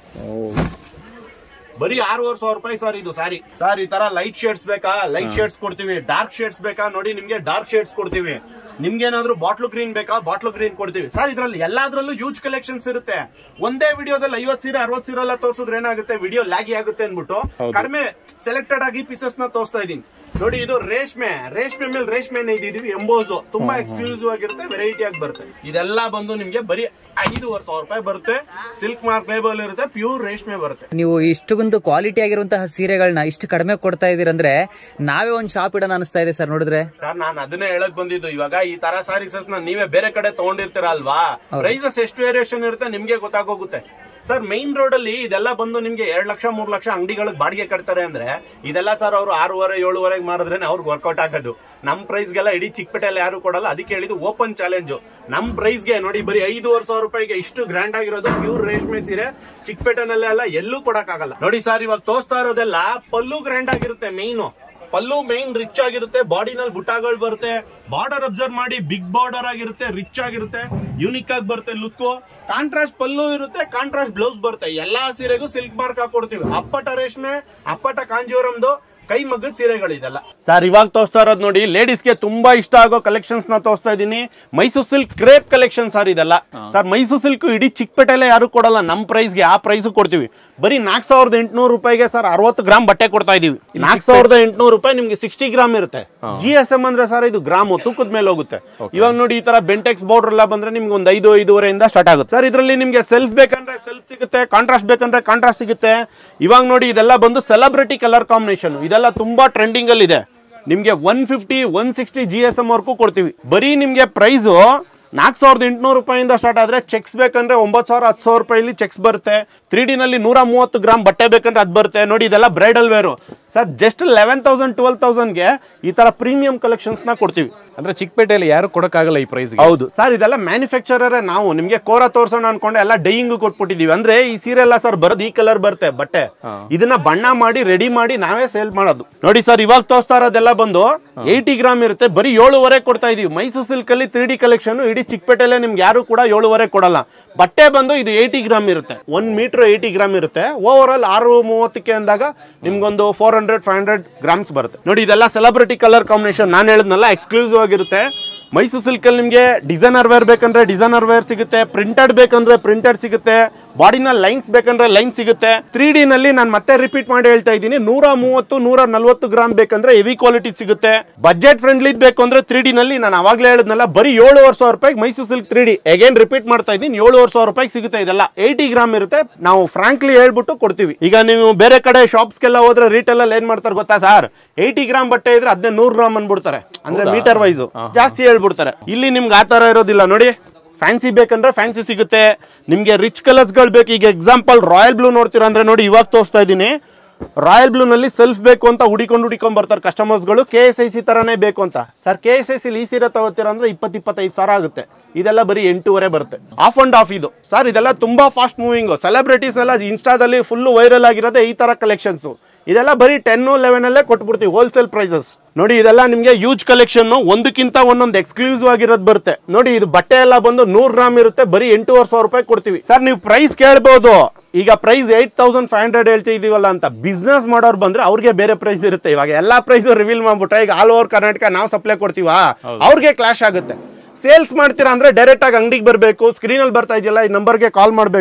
ಬರೀ ಆರೂವರೆ ಸಾವಿರ ರೂಪಾಯಿ ಸರ್ ಇದು ಸಾರಿ ಸರ್ ಈ ತರ ಲೈಟ್ ಶೇಡ್ಸ್ ಬೇಕಾ ಲೈಟ್ ಶೇಡ್ಸ್ ಕೊಡ್ತೀವಿ ಡಾರ್ಕ್ ಶೇಡ್ಸ್ ಬೇಕಾ ನೋಡಿ ನಿಮ್ಗೆ ಡಾರ್ಕ್ ಶೇಡ್ಸ್ ಕೊಡ್ತೀವಿ ನಿಮ್ಗೆ ಏನಾದ್ರು ಬಾಟ್ಲು ಗ್ರೀನ್ ಬೇಕಾ ಬಾಟ್ಲು ಗ್ರೀನ್ ಕೊಡ್ತೀವಿ ಸರ್ ಇದ್ರಲ್ಲಿ ಎಲ್ಲಾದ್ರಲ್ಲೂ ಯೂಜ್ ಕಲೆಕ್ಷನ್ಸ್ ಇರುತ್ತೆ ಒಂದೇ ವಿಡಿಯೋದಲ್ಲಿ ಐವತ್ ಸೀರೆ ಅರವತ್ ಸೀರೆ ಎಲ್ಲ ತೋರ್ಸಿದ್ರೆ ಏನಾಗುತ್ತೆ ವಿಡಿಯೋ ಲ್ಯಾಗಿ ಆಗುತ್ತೆ ಅನ್ಬಿಟ್ಟು ಕಡಿಮೆ ಸೆಲೆಕ್ಟೆಡ್ ಆಗಿ ಪೀಸಸ್ ನ ತೋರಿಸ್ತಾ ಇದೀನಿ ನೋಡಿ ಇದು ರೇಷ್ಮೆ ರೇಷ್ಮೆ ಮೇಲೆ ರೇಷ್ಮೆ ಇದ್ದೀವಿ ಎಂಬೋಸು ತುಂಬಾ ಎಕ್ಸ್ಕ್ಲೂಸಿವ್ ಆಗಿರುತ್ತೆ ವೆರೈಟಿ ಆಗಿ ಬರುತ್ತೆ ಇದೆಲ್ಲ ಬಂದು ನಿಮ್ಗೆ ಬರೀ ಐದೂವರೆ ಸಾವಿರ ರೂಪಾಯಿ ಬರುತ್ತೆ ಸಿಲ್ಕ್ ಮಾರ್ಕ್ ಲೇಬಲ್ ಇರುತ್ತೆ ಪ್ಯೂರ್ ರೇಷ್ಮೆ ಬರುತ್ತೆ ನೀವು ಇಷ್ಟೊಂದು ಕ್ವಾಲಿಟಿ ಆಗಿರುವಂತಹ ಸೀರೆಗಳನ್ನ ಇಷ್ಟು ಕಡಿಮೆ ಕೊಡ್ತಾ ಇದೀರಂದ್ರೆ ನಾವೇ ಒಂದ್ ಶಾಪ್ ಇಡೋಣ ಅನಿಸ್ತಾ ಇದೆ ಸರ್ ನೋಡಿದ್ರೆ ಸರ್ ನಾನು ಅದನ್ನೇ ಹೇಳಕ್ ಬಂದಿದ್ದು ಇವಾಗ ಈ ತರ ಸಾರೀಸಸ್ ನ ನೀವೇ ಬೇರೆ ಕಡೆ ತಗೊಂಡಿರ್ತೀರ ಅಲ್ವಾ ಪ್ರೈಸಸ್ ಎಷ್ಟು ವೇರಿಯೇಷನ್ ಇರುತ್ತೆ ನಿಮ್ಗೆ ಗೊತ್ತಾಗೋಗುತ್ತೆ ಸರ್ ಮೈನ್ ರೋಡ್ ಅಲ್ಲಿ ಇದೆಲ್ಲ ಬಂದು ನಿಮ್ಗೆ ಎರಡ್ ಲಕ್ಷ ಮೂರ್ ಲಕ್ಷ ಅಂಗಡಿಗಳಿಗೆ ಬಾಡಿಗೆ ಕಟ್ತಾರೆ ಅಂದ್ರೆ ಇದೆಲ್ಲ ಸರ್ ಅವರು ಆರೂವರೆ ಏಳುವರೆಗೆ ಮಾರಿದ್ರೆ ಅವ್ರಿಗೆ ವರ್ಕೌಟ್ ಆಗೋದು ನಮ್ ಪ್ರೈಸ್ಗೆಲ್ಲ ಇಡೀ ಚಿಕ್ಕಪೇಟೆಯಲ್ಲಿ ಯಾರು ಕೊಡಲ್ಲ ಅದಕ್ಕೆ ಹೇಳಿದ್ದು ಓಪನ್ ಚಾಲೆಂಜ್ ನಮ್ ಪ್ರೈಸ್ಗೆ ನೋಡಿ ಬರೀ ಐದೂವರೆ ಸಾವಿರ ರೂಪಾಯಿಗೆ ಇಷ್ಟು ಗ್ರ್ಯಾಂಡ್ ಆಗಿರೋದು ಪ್ಯೂರ್ ರೇಷ್ಮೆ ಸೀರೆ ಚಿಕ್ಕಪೇಟೆನಲ್ಲೇ ಅಲ್ಲ ಎಲ್ಲೂ ಕೊಡಕ್ಕಾಗಲ್ಲ ನೋಡಿ ಸರ್ ಇವಾಗ ತೋರಿಸ್ತಾ ಇರೋದೆಲ್ಲ ಪಲ್ಲು ಗ್ರ್ಯಾಂಡ್ ಆಗಿರುತ್ತೆ ಮೈನು ಪಲ್ಲು ಮೈನ್ ರಿಚ್ ಆಗಿರುತ್ತೆ ಬಾಡಿನಲ್ಲಿ ಬುಟ್ಟಾಗಳು ಬರುತ್ತೆ ಬಾರ್ಡರ್ ಅಬ್ಸರ್ವ್ ಮಾಡಿ ಬಿಗ್ ಬಾರ್ಡರ್ ಆಗಿರುತ್ತೆ ರಿಚ್ ಆಗಿರುತ್ತೆ ಯೂನಿಕ್ ಆಗಿ ಬರುತ್ತೆ ಲುಕ್ ಕಾಂಟ್ರಾಸ್ಟ್ ಪಲ್ಲು ಇರುತ್ತೆ ಕಾಂಟ್ರಾಸ್ಟ್ ಬ್ಲೌಸ್ ಬರುತ್ತೆ ಎಲ್ಲಾ ಸೀರೆಗೂ ಸಿಲ್ಕ್ ಮಾರ್ಕ್ ಹಾಕೊಡ್ತೀವಿ ಅಪ್ಪಟ ರೇಷ್ಮೆ ಅಪ್ಪಟ ಕಾಂಜೀವರಂದು ಕೈ ಮಗ್ಗದ ಸೀರೆಗಳಿದೆಲ್ಲ ಸರ್ ಇವಾಗ ತೋರಿಸ್ತಾ ಇರೋದು ನೋಡಿ ಲೇಡೀಸ್ಗೆ ತುಂಬಾ ಇಷ್ಟ ಆಗೋ ಕಲೆಕ್ಷನ್ಸ್ ನ ತೋರಿಸ್ತಾ ಇದೀನಿ Mysuru silk crepe collection sir ಇದೆಲ್ಲ ಸರ್ ಮೈಸೂರು ಸಿಲ್ಕ್ ಇಡೀ ಚಿಕ್ಕಪೇಟೆಲೆ ಯಾರು ಕೊಡಲ್ಲ ನಮ್ ಪ್ರೈಸ್ಗೆ ಆ ಪ್ರೈಸ್ ಕೊಡ್ತೀವಿ ಬರೀ ನಾಲ್ಕು ಸಾವಿರದ ಎಂಟುನೂರು ರೂಪಾಯಿಗೆ ಸರ್ ಅರವತ್ತು ಗ್ರಾಮ್ ಬಟ್ಟೆ ಕೊಡ್ತಾ ಇದೀವಿ ನಾಲ್ಕು ಸಾವಿರದ ಎಂಟುನೂರು ರೂಪಾಯಿ ನಿಮ್ಗೆ ಸಿಕ್ಸ್ಟಿ ಗ್ರಾಮ್ ಇರುತ್ತೆ ಜಿ ಎಸ್ ಎಂ ಅಂದ್ರೆ ಸರ್ ಇದು ಗ್ರಾಮು ತೂಕದ ಮೇಲೆ ಹೋಗುತ್ತೆ ಇವಾಗ ನೋಡಿ ಈ ತರ ಬೆಂಟೆಕ್ಸ್ ಬಾರ್ಡರ್ ಎಲ್ಲ ಬಂದ್ರೆ ನಿಮ್ಗೆ ಒಂದು ಐದು ಐದೂವರೆಯಿಂದ ಸ್ಟಾರ್ಟ್ ಆಗುತ್ತೆ ಸರ್ ಇದರಲ್ಲಿ ನಿಮ್ಗೆ ಸೆಲ್ಫ್ ಬೇಕಂದ್ರೆ ಸೆಲ್ಫ್ ಸಿಗುತ್ತೆ ಕಾಂಟ್ರಾಸ್ಟ್ ಬೇಕಂದ್ರೆ ಕಾಂಟ್ರಾಸ್ಟ್ ಸಿಗುತ್ತೆ ಇವಾಗ ನೋಡಿ ಇದೆಲ್ಲ ಬಂದು ಸೆಲೆಬ್ರಿಟಿ ಕಲರ್ ಕಾಂಬಿನೇಷನ್ ಇದೆಲ್ಲ ತುಂಬಾ ಟ್ರೆಂಡಿಂಗ್ ಅಲ್ಲಿ ಇದೆ ನಿಮ್ಗೆ one fifty one sixty G S M ವರ್ಗೂ ಕೊಡ್ತೀವಿ ಬರೀ ನಿಮ್ಗೆ ಪ್ರೈಸು ನಾಲ್ಕು ಸಾವಿರದ ಎಂಟುನೂರು ರೂಪಾಯಿಂದ ಸ್ಟಾರ್ಟ್ ಆದ್ರೆ ಚೆಕ್ಸ್ ಬೇಕಂದ್ರೆ ಒಂಬತ್ತು ಸಾವಿರ ಹತ್ತು ಸಾವಿರ ರೂಪಾಯಿಲಿ ಚೆಕ್ಸ್ ಬರುತ್ತೆ ತ್ರೀ ಡಿನಲ್ಲಿ ನೂರ ಮೂವತ್ತು ಗ್ರಾಮ್ ಬಟ್ಟೆ ಬೇಕಂದ್ರೆ ಅದು ಬರುತ್ತೆ ನೋಡಿ ಇದೆಲ್ಲ bridal wear sir just eleven thousand twelve ತೌಸಂಡ್ಗೆ ಈ ತರ ಪ್ರೀಮಿಯಂ ಕಲೆಕ್ಷನ್ಸ್ನ ಕೊಡ್ತೀವಿ ಅಂದ್ರೆ ಚಿಕ್ಕಪೇಟೆಯಲ್ಲಿ ಯಾರು ಕೊಡಕ್ಕಾಗಲ್ಲ ಈ ಪ್ರೈಸ್ ಹೌದು ಸರ್ ಇದೆಲ್ಲ ಮ್ಯಾನುಫ್ಯಾಕ್ಚರರ್ ನಾವು ನಿಮ್ಗೆ ಕೋರ ತೋರ್ಸೋಣ ಅನ್ಕೊಂಡೆ ಎಲ್ಲ ಡೈಯಿಂಗ್ ಕೊಟ್ಬಿಟ್ಟಿದೀವಿ ಅಂದ್ರೆ ಈ ಸೀರೆ ಎಲ್ಲ ಸರ್ ಬರೋದು ಈ ಕಲರ್ ಬರುತ್ತೆ ಬಟ್ಟೆ ಇದನ್ನ ಬಣ್ಣ ಮಾಡಿ ರೆಡಿ ಮಾಡಿ ನಾವೇ ಸೇಲ್ ಮಾಡೋದು ನೋಡಿ ಸರ್ ಇವಾಗ ತೋರಿಸ್ತಾ ಇರೋದೆಲ್ಲ ಬಂದು ಏಯ್ಟಿ ಗ್ರಾಮ್ ಇರುತ್ತೆ ಬರೀ ಏಳುವರೆ ಕೊಡ್ತಾ ಇದೀವಿ ಮೈಸೂರು ಸಿಲ್ಕ್ ಅಲ್ಲಿ ತ್ರೀ ಡಿ ಕಲೆಕ್ಷನ್ ಇಡೀ ಚಿಕ್ಕಪೇಟೆಲೆ ನಿಮ್ಗೆ ಯಾರು ಕೂಡ ಏಳುವರೆ ಕೊಡಲ್ಲ ಬಟ್ಟೆ ಬಂದು ಇದು ಏಯ್ಟಿ ಗ್ರಾಮ್ ಇರುತ್ತೆ ಒನ್ ಮೀಟರ್ ಏಯ್ಟಿ ಗ್ರಾಮ್ ಇರುತ್ತೆ ಓವರ್ ಆಲ್ ಆರು ಮೂವತ್ತಕ್ಕೆ ಅಂದಾಗ ನಿಮ್ಗೊಂದು four hundred five hundred grams ಬರುತ್ತೆ ನೋಡಿ ಇದೆಲ್ಲ ಸೆಲೆಬ್ರಿಟಿ ಕಲರ್ ಕಾಂಬಿನೇಷನ್ ನಾನು ಹೇಳಿದ್ನಲ್ಲ ಎಕ್ಸ್ಕ್ಲೂಸಿವ್ ಆಗಿರುತ್ತೆ ಮೈಸೂರು ಸಿಲ್ಕಲ್ಲಿ ನಿಮಗೆ ಡಿಸೈನರ್ ವೇರ್ ಬೇಕಂದ್ರೆ ಡಿಸೈನರ್ ವೇರ್ ಸಿಗುತ್ತೆ ಪ್ರಿಂಟೆಡ್ ಬೇಕಂದ್ರೆ ಪ್ರಿಂಟೆಡ್ ಸಿಗುತ್ತೆ ಬಾಡಿನ ಲೈನ್ಸ್ ಬೇಕಂದ್ರೆ ಲೈನ್ ಸಿಗುತ್ತೆ ತ್ರೀ ನಲ್ಲಿ ನಾನು ಮತ್ತೆ ರಿಪೀಟ್ ಮಾಡಿ ಹೇಳ್ತಾ ಇದ್ದೀನಿ ನೂರ ಮೂವತ್ತು ನೂರ ನಲ್ವತ್ತು ಗ್ರಾಮ್ ಬೇಕಂದ್ರೆ ಹೆವಿ ಕ್ವಾಲಿಟಿ ಸಿಗುತ್ತೆ ಬಜೆಟ್ ಫ್ರೆಂಡ್ಲಿ ಬೇಕು ಅಂದ್ರೆ ತ್ರೀ ನಲ್ಲಿ ನಾನು ಅವಾಗಲೇ ಹೇಳಿದ್ನಲ್ಲ ಬರೀ ಏಳುವರೆ ಸಾವಿರ ರೂಪಾಯಿಗೆ Mysuru silk three D again repeat ಮಾಡ್ತಾ ಇದ್ದೀನಿ ಏಳುವರೆ ಸಾವಿರ ರೂಪಾಯಿಗೆ ಸಿಗುತ್ತೆ ಇದೆಲ್ಲ ಏಯ್ಟಿ ಗ್ರಾಮ್ ಇರುತ್ತೆ ನಾವು ಫ್ರಾಂಕ್ಲಿ ಹೇಳ್ಬಿಟ್ಟು ಕೊಡ್ತೀವಿ ಈಗ ನೀವು ಬೇರೆ ಕಡೆ ಶಾಪ್ಸ್ಗೆಲ್ಲ ಹೋದ್ರೆ ರೀಟೇಲ್ ಅಲ್ಲಿ ಏನ್ ಮಾಡ್ತಾರೆ ಗೊತ್ತಾ ಸರ್ ಏಯ್ಟಿ ಗ್ರಾಮ್ ಬಟ್ಟೆ ಇದ್ರೆ ಅದನ್ನೇ ನೂರು ಗ್ರಾಮ್ ಅನ್ಬಿಡ್ತಾರೆ ಅಂದ್ರೆ ಮೀಟರ್ ವೈಸ್ ಜಾಸ್ತಿ ಹೇಳ್ಬಿಡ್ತಾರೆ ಇಲ್ಲಿ ನಿಮ್ಗೆ ಆ ತರ ಇರೋದಿಲ್ಲ ನೋಡಿ ಫ್ಯಾನ್ಸಿ ಬೇಕಂದ್ರೆ ಫ್ಯಾನ್ಸಿ ಸಿಗುತ್ತೆ ನಿಮ್ಗೆ ರಿಚ್ ಕಲರ್ಸ್ಗಳು ಬೇಕು ಈಗ ಎಕ್ಸಾಂಪಲ್ ರಾಯಲ್ ಬ್ಲೂ ನೋಡ್ತೀರಾ ಅಂದ್ರೆ ನೋಡಿ ಇವಾಗ ತೋರಿಸ್ತಾ ಇದ್ದೀನಿ ರಾಯಲ್ ಬ್ಲೂ ನಲ್ಲಿ ಸೆಲ್ಫ್ ಬೇಕು ಅಂತ ಹುಡಿಕೊಂಡು ಹುಡಿಕೊಂಡ್ ಬರ್ತಾರೆ ಕಸ್ಟಮರ್ಸ್ಗಳು ಕೆ ಎಸ್ ಐ ಸಿ ತರನೇ ಬೇಕು ಅಂತ sir K S I C ಈ ಸೀರೆ ತಗೋತೀರ ಅಂದ್ರೆ ಇಪ್ಪತ್ತು ಇಪ್ಪತ್ತೈದು ಸಾವಿರ ಆಗುತ್ತೆ ಇದೆಲ್ಲ ಬರೀ ಎಂಟೂವರೆ ಬರುತ್ತೆ ಆಫ್ ಅಂಡ್ ಆಫ್ ಇದು ಸರ್ ಇದೆಲ್ಲ ತುಂಬಾ ಫಾಸ್ಟ್ ಮೂವಿಂಗ್ ಸೆಲೆಬ್ರಿಟೀಸ್ ಎಲ್ಲ ಇನ್ಸ್ಟಾದಲ್ಲಿ ಫುಲ್ ವೈರಲ್ ಆಗಿರೋದೇ ಈ ತರ ಕಲೆಕ್ಷನ್ಸ್ ಇದೆಲ್ಲ ಬರೀ ಟೆನ್ ಲೆವೆನ್ ಅಲ್ಲೇ ಕೊಟ್ಬಿಡ್ತೀವಿ ಹೋಲ್ಸೇಲ್ ಪ್ರೈಸಸ್ ನೋಡಿ ಇದೆಲ್ಲ ನಿಮಗೆ ಯೂಜ್ ಕಲೆಕ್ಷನ್ ಒಂದಕ್ಕಿಂತ ಒಂದೊಂದು ಎಕ್ಸ್ಕ್ಲೂಸಿವ್ ಆಗಿರೋದು ಬರುತ್ತೆ ನೋಡಿ ಇದು ಬಟ್ಟೆ ಎಲ್ಲ ಬಂದು ನೂರ್ ಗ್ರಾಮ್ ಇರುತ್ತೆ ಬರೀ ಎಂಟೂವರೆ ಸಾವಿರ ರೂಪಾಯಿ ಕೊಡ್ತೀವಿ ಸರ್ ನೀವು ಪ್ರೈಸ್ ಕೇಳ್ಬೋದು ಈಗ price eight thousand five hundred ಹೇಳ್ತಾ ಇದೀವಲ್ಲ ಅಂತ ಬಿಸ್ನೆಸ್ ಮಾಡೋರು ಬಂದ್ರೆ ಅವ್ರಿಗೆ ಬೇರೆ ಪ್ರೈಸ್ ಇರುತ್ತೆ ಇವಾಗ ಎಲ್ಲಾ ಪ್ರೈಸ್ ರಿವೀಲ್ ಮಾಡ್ಬಿಟ್ರೆ ಈಗ ಆಲ್ ಓವರ್ ಕರ್ನಾಟಕ ನಾವು ಸಪ್ಲೈ ಕೊಡ್ತೀವಾ ಅವ್ರಿಗೆ ಕ್ಲಾಶ್ ಆಗುತ್ತೆ ಸೇಲ್ಸ್ ಮಾಡ್ತೀರಾ ಅಂದ್ರೆ ಡೈರೆಕ್ಟ್ ಆಗಿ ಅಂಗಡಿಗೆ ಬರಬೇಕು ಸ್ಕ್ರೀನಲ್ಲಿ ಬರ್ತಾ ಇದೆಯಲ್ಲ ಈ ನಂಬರ್ಗೆ ಕಾಲ್ ಮಾಡಬೇಕು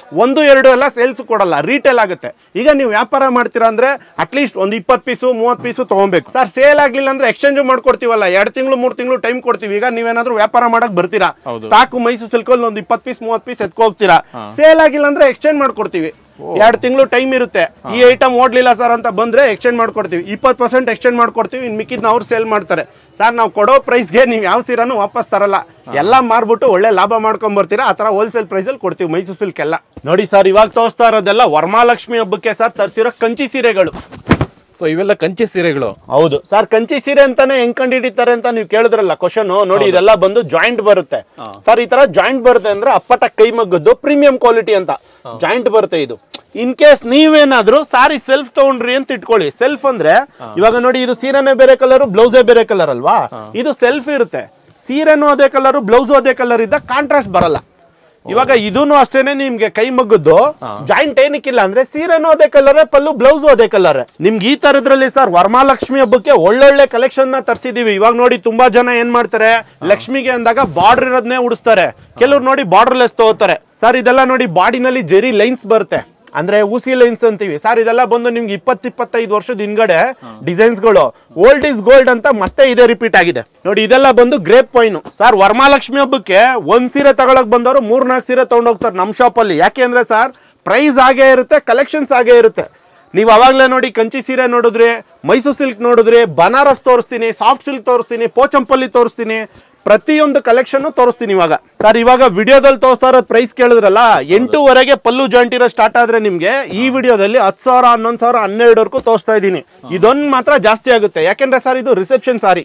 ಒಂದು ಎರಡು ಎಲ್ಲ ಸೇಲ್ಸ್ ಕೊಡಲ್ಲ ರೀಟೇಲ್ ಆಗುತ್ತೆ ಈಗ ನೀವು ವ್ಯಾಪಾರ ಮಾಡ್ತೀರಾ ಅಂದ್ರೆ ಅಟ್ಲೀಸ್ಟ್ ಒಂದು ಇಪ್ಪತ್ತು ಪೀಸು ಮೂವತ್ತು ಪೀಸು ತಗೊಬೇಕು ಸರ್ ಸೇಲ್ ಆಗ್ಲಿಲ್ಲ ಅಂದ್ರೆ ಎಕ್ಸ್ಚೇಂಜ್ ಮಾಡ್ಕೊಡ್ತೀವಲ್ಲ ಎರಡು ತಿಂಗಳು ಮೂರು ತಿಂಗಳು ಟೈಮ್ ಕೊಡ್ತೀವಿ ಈಗ ನೀವೇನಾದ್ರೂ ವ್ಯಾಪಾರ ಮಾಡಕ್ ಬರ್ತೀರಾ ಸ್ಟಾಕ್ ಮೈಸೂರು ಸಿಲ್ಕಲ್ ಒಂದು ಇಪ್ಪತ್ತು ಪೀಸ್ ಮೂವತ್ತು ಪೀಸ್ ಎತ್ಕೊ ಹೋಗ್ತೀರಾ ಸೇಲ್ ಆಗಿಲ್ಲ ಅಂದ್ರೆ ಎಕ್ಸ್ಚೇಂಜ್ ಮಾಡ್ಕೊಡ್ತೀವಿ ಎರಡು ತಿಂಗಳು ಟೈಮ್ ಇರುತ್ತೆ ಈ ಐಟಮ್ ಓಡ್ಲಿಲ್ಲ ಸರ್ ಅಂತ ಬಂದ್ರೆ ಎಕ್ಸ್ಚೇಂಜ್ ಮಾಡ್ಕೊಡ್ತೀವಿ ಇಪ್ಪತ್ತು ಪರ್ಸೆಂಟ್ ಎಕ್ಸ್ಚೇಂಜ್ ಮಾಡ್ಕೊಡ್ತೀವಿ ಇನ್ನು ಮಿಕ್ಕಿದ್ನ ಅವ್ರು ಸೇಲ್ ಮಾಡ್ತಾರೆ ಸರ್ ನಾವು ಕೊಡೋ ಪ್ರೈಸ್ಗೆ ನೀವು ಯಾವ ಸೀರಾನು ವಾಪಸ್ ತರಲ್ಲ ಎಲ್ಲ ಮಾರ್ಬಿಟ್ಟು ಒಳ್ಳೆ ಲಾಭ ಮಾಡ್ಕೊಂಡ್ ಬರ್ತೀರಾ ಆ ಥರ ಹೋಲ್ಸೇಲ್ ಪ್ರೈಸಲ್ಲಿ ಕೊಡ್ತೀವಿ ಮೈಸೂರು ಸಿಲ್ಕ್ ಎಲ್ಲ ನೋಡಿ ಸರ್ ಇವಾಗ ತೋರಿಸ್ತಾ ಇರೋದೆಲ್ಲ ವರಮಹಾಲಕ್ಷ್ಮಿ ಹಬ್ಬಕ್ಕೆ ಸರ್ ತರಿಸಿರೋ ಕಂಚಿ ಸೀರೆಗಳು ಸೊ ಇವೆಲ್ಲ ಕಂಚಿ ಸೀರೆಗಳು ಹೌದು ಸರ್ ಕಂಚಿ ಸೀರೆ ಅಂತಾನೆ ಹೆಂಗ್ ಕಂಡು ಹಿಡಿತಾರೆ ಅಂತ ನೀವು ಕೇಳಿದ್ರಲ್ಲ ಕ್ವಶನ್ ನೋಡಿ ಇದೆಲ್ಲ ಬಂದು ಜಾಯಿಂಟ್ ಬರುತ್ತೆ ಸರ್ ಈ ತರ ಜಾಯಿಂಟ್ ಬರುತ್ತೆ ಅಂದ್ರೆ ಅಪ್ಪಟ ಕೈ ಮಗ್ಗದ್ದು ಪ್ರೀಮಿಯಂ ಕ್ವಾಲಿಟಿ ಅಂತ ಜಾಯಿಂಟ್ ಬರುತ್ತೆ ಇದು ಇನ್ ಕೇಸ್ ನೀವೇನಾದ್ರೂ ಸಾರಿ ಸೆಲ್ಫ್ ತಗೊಂಡ್ರಿ ಅಂತ ಇಟ್ಕೊಳ್ಳಿ ಸೆಲ್ಫ್ ಅಂದ್ರೆ ಇವಾಗ ನೋಡಿ ಇದು ಸೀರೆನೇ ಬೇರೆ ಕಲರ್ ಬ್ಲೌಸೇ ಬೇರೆ ಕಲರ್ ಅಲ್ವಾ ಇದು ಸೆಲ್ಫ್ ಇರುತ್ತೆ ಸೀರೆನೂ ಅದೇ ಕಲರ್ ಬ್ಲೌಸು ಅದೇ ಕಲರ್ ಇದ್ದ ಕಾಂಟ್ರಾಸ್ಟ್ ಬರಲ್ಲ ಇವಾಗ ಇದೂನು ಅಷ್ಟೇನೆ ನಿಮ್ಗೆ ಕೈ ಮಗ್ಗದ್ದು ಜಾಯಿಂಟ್ ಏನಕ್ಕಿಲ್ಲ ಅಂದ್ರೆ ಸೀರೆನೂ ಅದೇ ಕಲರ್ ಪಲ್ಲು ಬ್ಲೌಸ್ ಅದೇ ಕಲರ್ ನಿಮ್ಗೆ ಈ ತರದ್ರಲ್ಲಿ ಸರ್ ವರಮಹಾಲಕ್ಷ್ಮಿ ಹಬ್ಬಕ್ಕೆ ಒಳ್ಳೊಳ್ಳೆ ಕಲೆಕ್ಷನ್ ನ ತರಿಸಿದೀವಿ ಇವಾಗ ನೋಡಿ ತುಂಬಾ ಜನ ಏನ್ ಮಾಡ್ತಾರೆ ಲಕ್ಷ್ಮಿಗೆ ಅಂದಾಗ ಬಾರ್ಡರ್ ಇರೋದನ್ನೇ ಉಡಿಸ್ತಾರೆ ಕೆಲವ್ರು ನೋಡಿ ಬಾರ್ಡರ್ ಲೆಸ್ ತಗೋತಾರೆ ಸರ್ ಇದೆಲ್ಲ ನೋಡಿ ಬಾಡಿನಲ್ಲಿ ಜೆರಿ ಲೈನ್ಸ್ ಬರುತ್ತೆ ಅಂದ್ರೆ ಊಸಿ ಲೈನ್ಸ್ ಅಂತೀವಿ ಸರ್ ಇದೆಲ್ಲ ಬಂದು ನಿಮ್ಗೆ ಇಪ್ಪತ್ ಇಪ್ಪತ್ತೈದು ವರ್ಷದ ಹಿಂದ್ಗಡೆ ಡಿಸೈನ್ಸ್ ಗಳು ಓಲ್ಡ್ ಇಸ್ ಗೋಲ್ಡ್ ಅಂತ ಮತ್ತೆ ಇದೇ ರಿಪೀಟ್ ಆಗಿದೆ ನೋಡಿ ಇದೆಲ್ಲ ಬಂದು ಗ್ರೇಪ್ ವೈನ್ ಸರ್ ವರಮಹಾಲಕ್ಷ್ಮಿ ಹಬ್ಬಕ್ಕೆ ಒಂದ್ ಸೀರೆ ತಗೊಳಕ್ ಬಂದವರು ಮೂರ್ ನಾಲ್ಕು ಸೀರೆ ತಗೊಂಡೋಗ್ತಾರೆ ನಮ್ ಶಾಪ್ ಅಲ್ಲಿ ಯಾಕೆ ಅಂದ್ರೆ ಸರ್ ಪ್ರೈಸ್ ಆಗೇ ಇರುತ್ತೆ ಕಲೆಕ್ಷನ್ಸ್ ಆಗೇ ಇರುತ್ತೆ ನೀವು ಅವಾಗಲೇ ನೋಡಿ ಕಂಚಿ ಸೀರೆ ನೋಡಿದ್ರಿ ಮೈಸೂರು ಸಿಲ್ಕ್ ನೋಡಿದ್ರಿ ಬನಾರಸ್ ತೋರಿಸ್ತೀನಿ ಸಾಫ್ಟ್ ಸಿಲ್ಕ್ ತೋರಿಸ್ತೀನಿ ಪೋಚಂಪಲ್ಲಿ ತೋರಿಸ್ತೀನಿ ಪ್ರತಿಯೊಂದು ಕಲೆಕ್ಷನ್ ತೋರಿಸ್ತೀನಿ ಇವಾಗ ಸರ್ ಇವಾಗ ವಿಡಿಯೋದಲ್ಲಿ ತೋರಿಸ್ತಾ ಇರೋ ಪ್ರೈಸ್ ಕೇಳಿದ್ರಲ್ಲ ಎಂಟೂವರೆಗೆ ಪಲ್ಲು ಜಾಯಿಂಟ್ ಇರೋ ಸ್ಟಾರ್ಟ್ ಆದ್ರೆ ನಿಮ್ಗೆ ಈ ವಿಡಿಯೋದಲ್ಲಿ ಹತ್ತು ಸಾವಿರ ಹನ್ನೊಂದು ಸಾವಿರ ಹನ್ನೆರಡವರೆಗೂ ತೋರಿಸ್ತಾ ಇದ್ದೀನಿ ಇದೊಂದು ಮಾತ್ರ ಜಾಸ್ತಿ ಆಗುತ್ತೆ ಯಾಕೆಂದ್ರೆ ಸರ್ ಇದು ರಿಸೆಪ್ಷನ್ ಸಾರಿ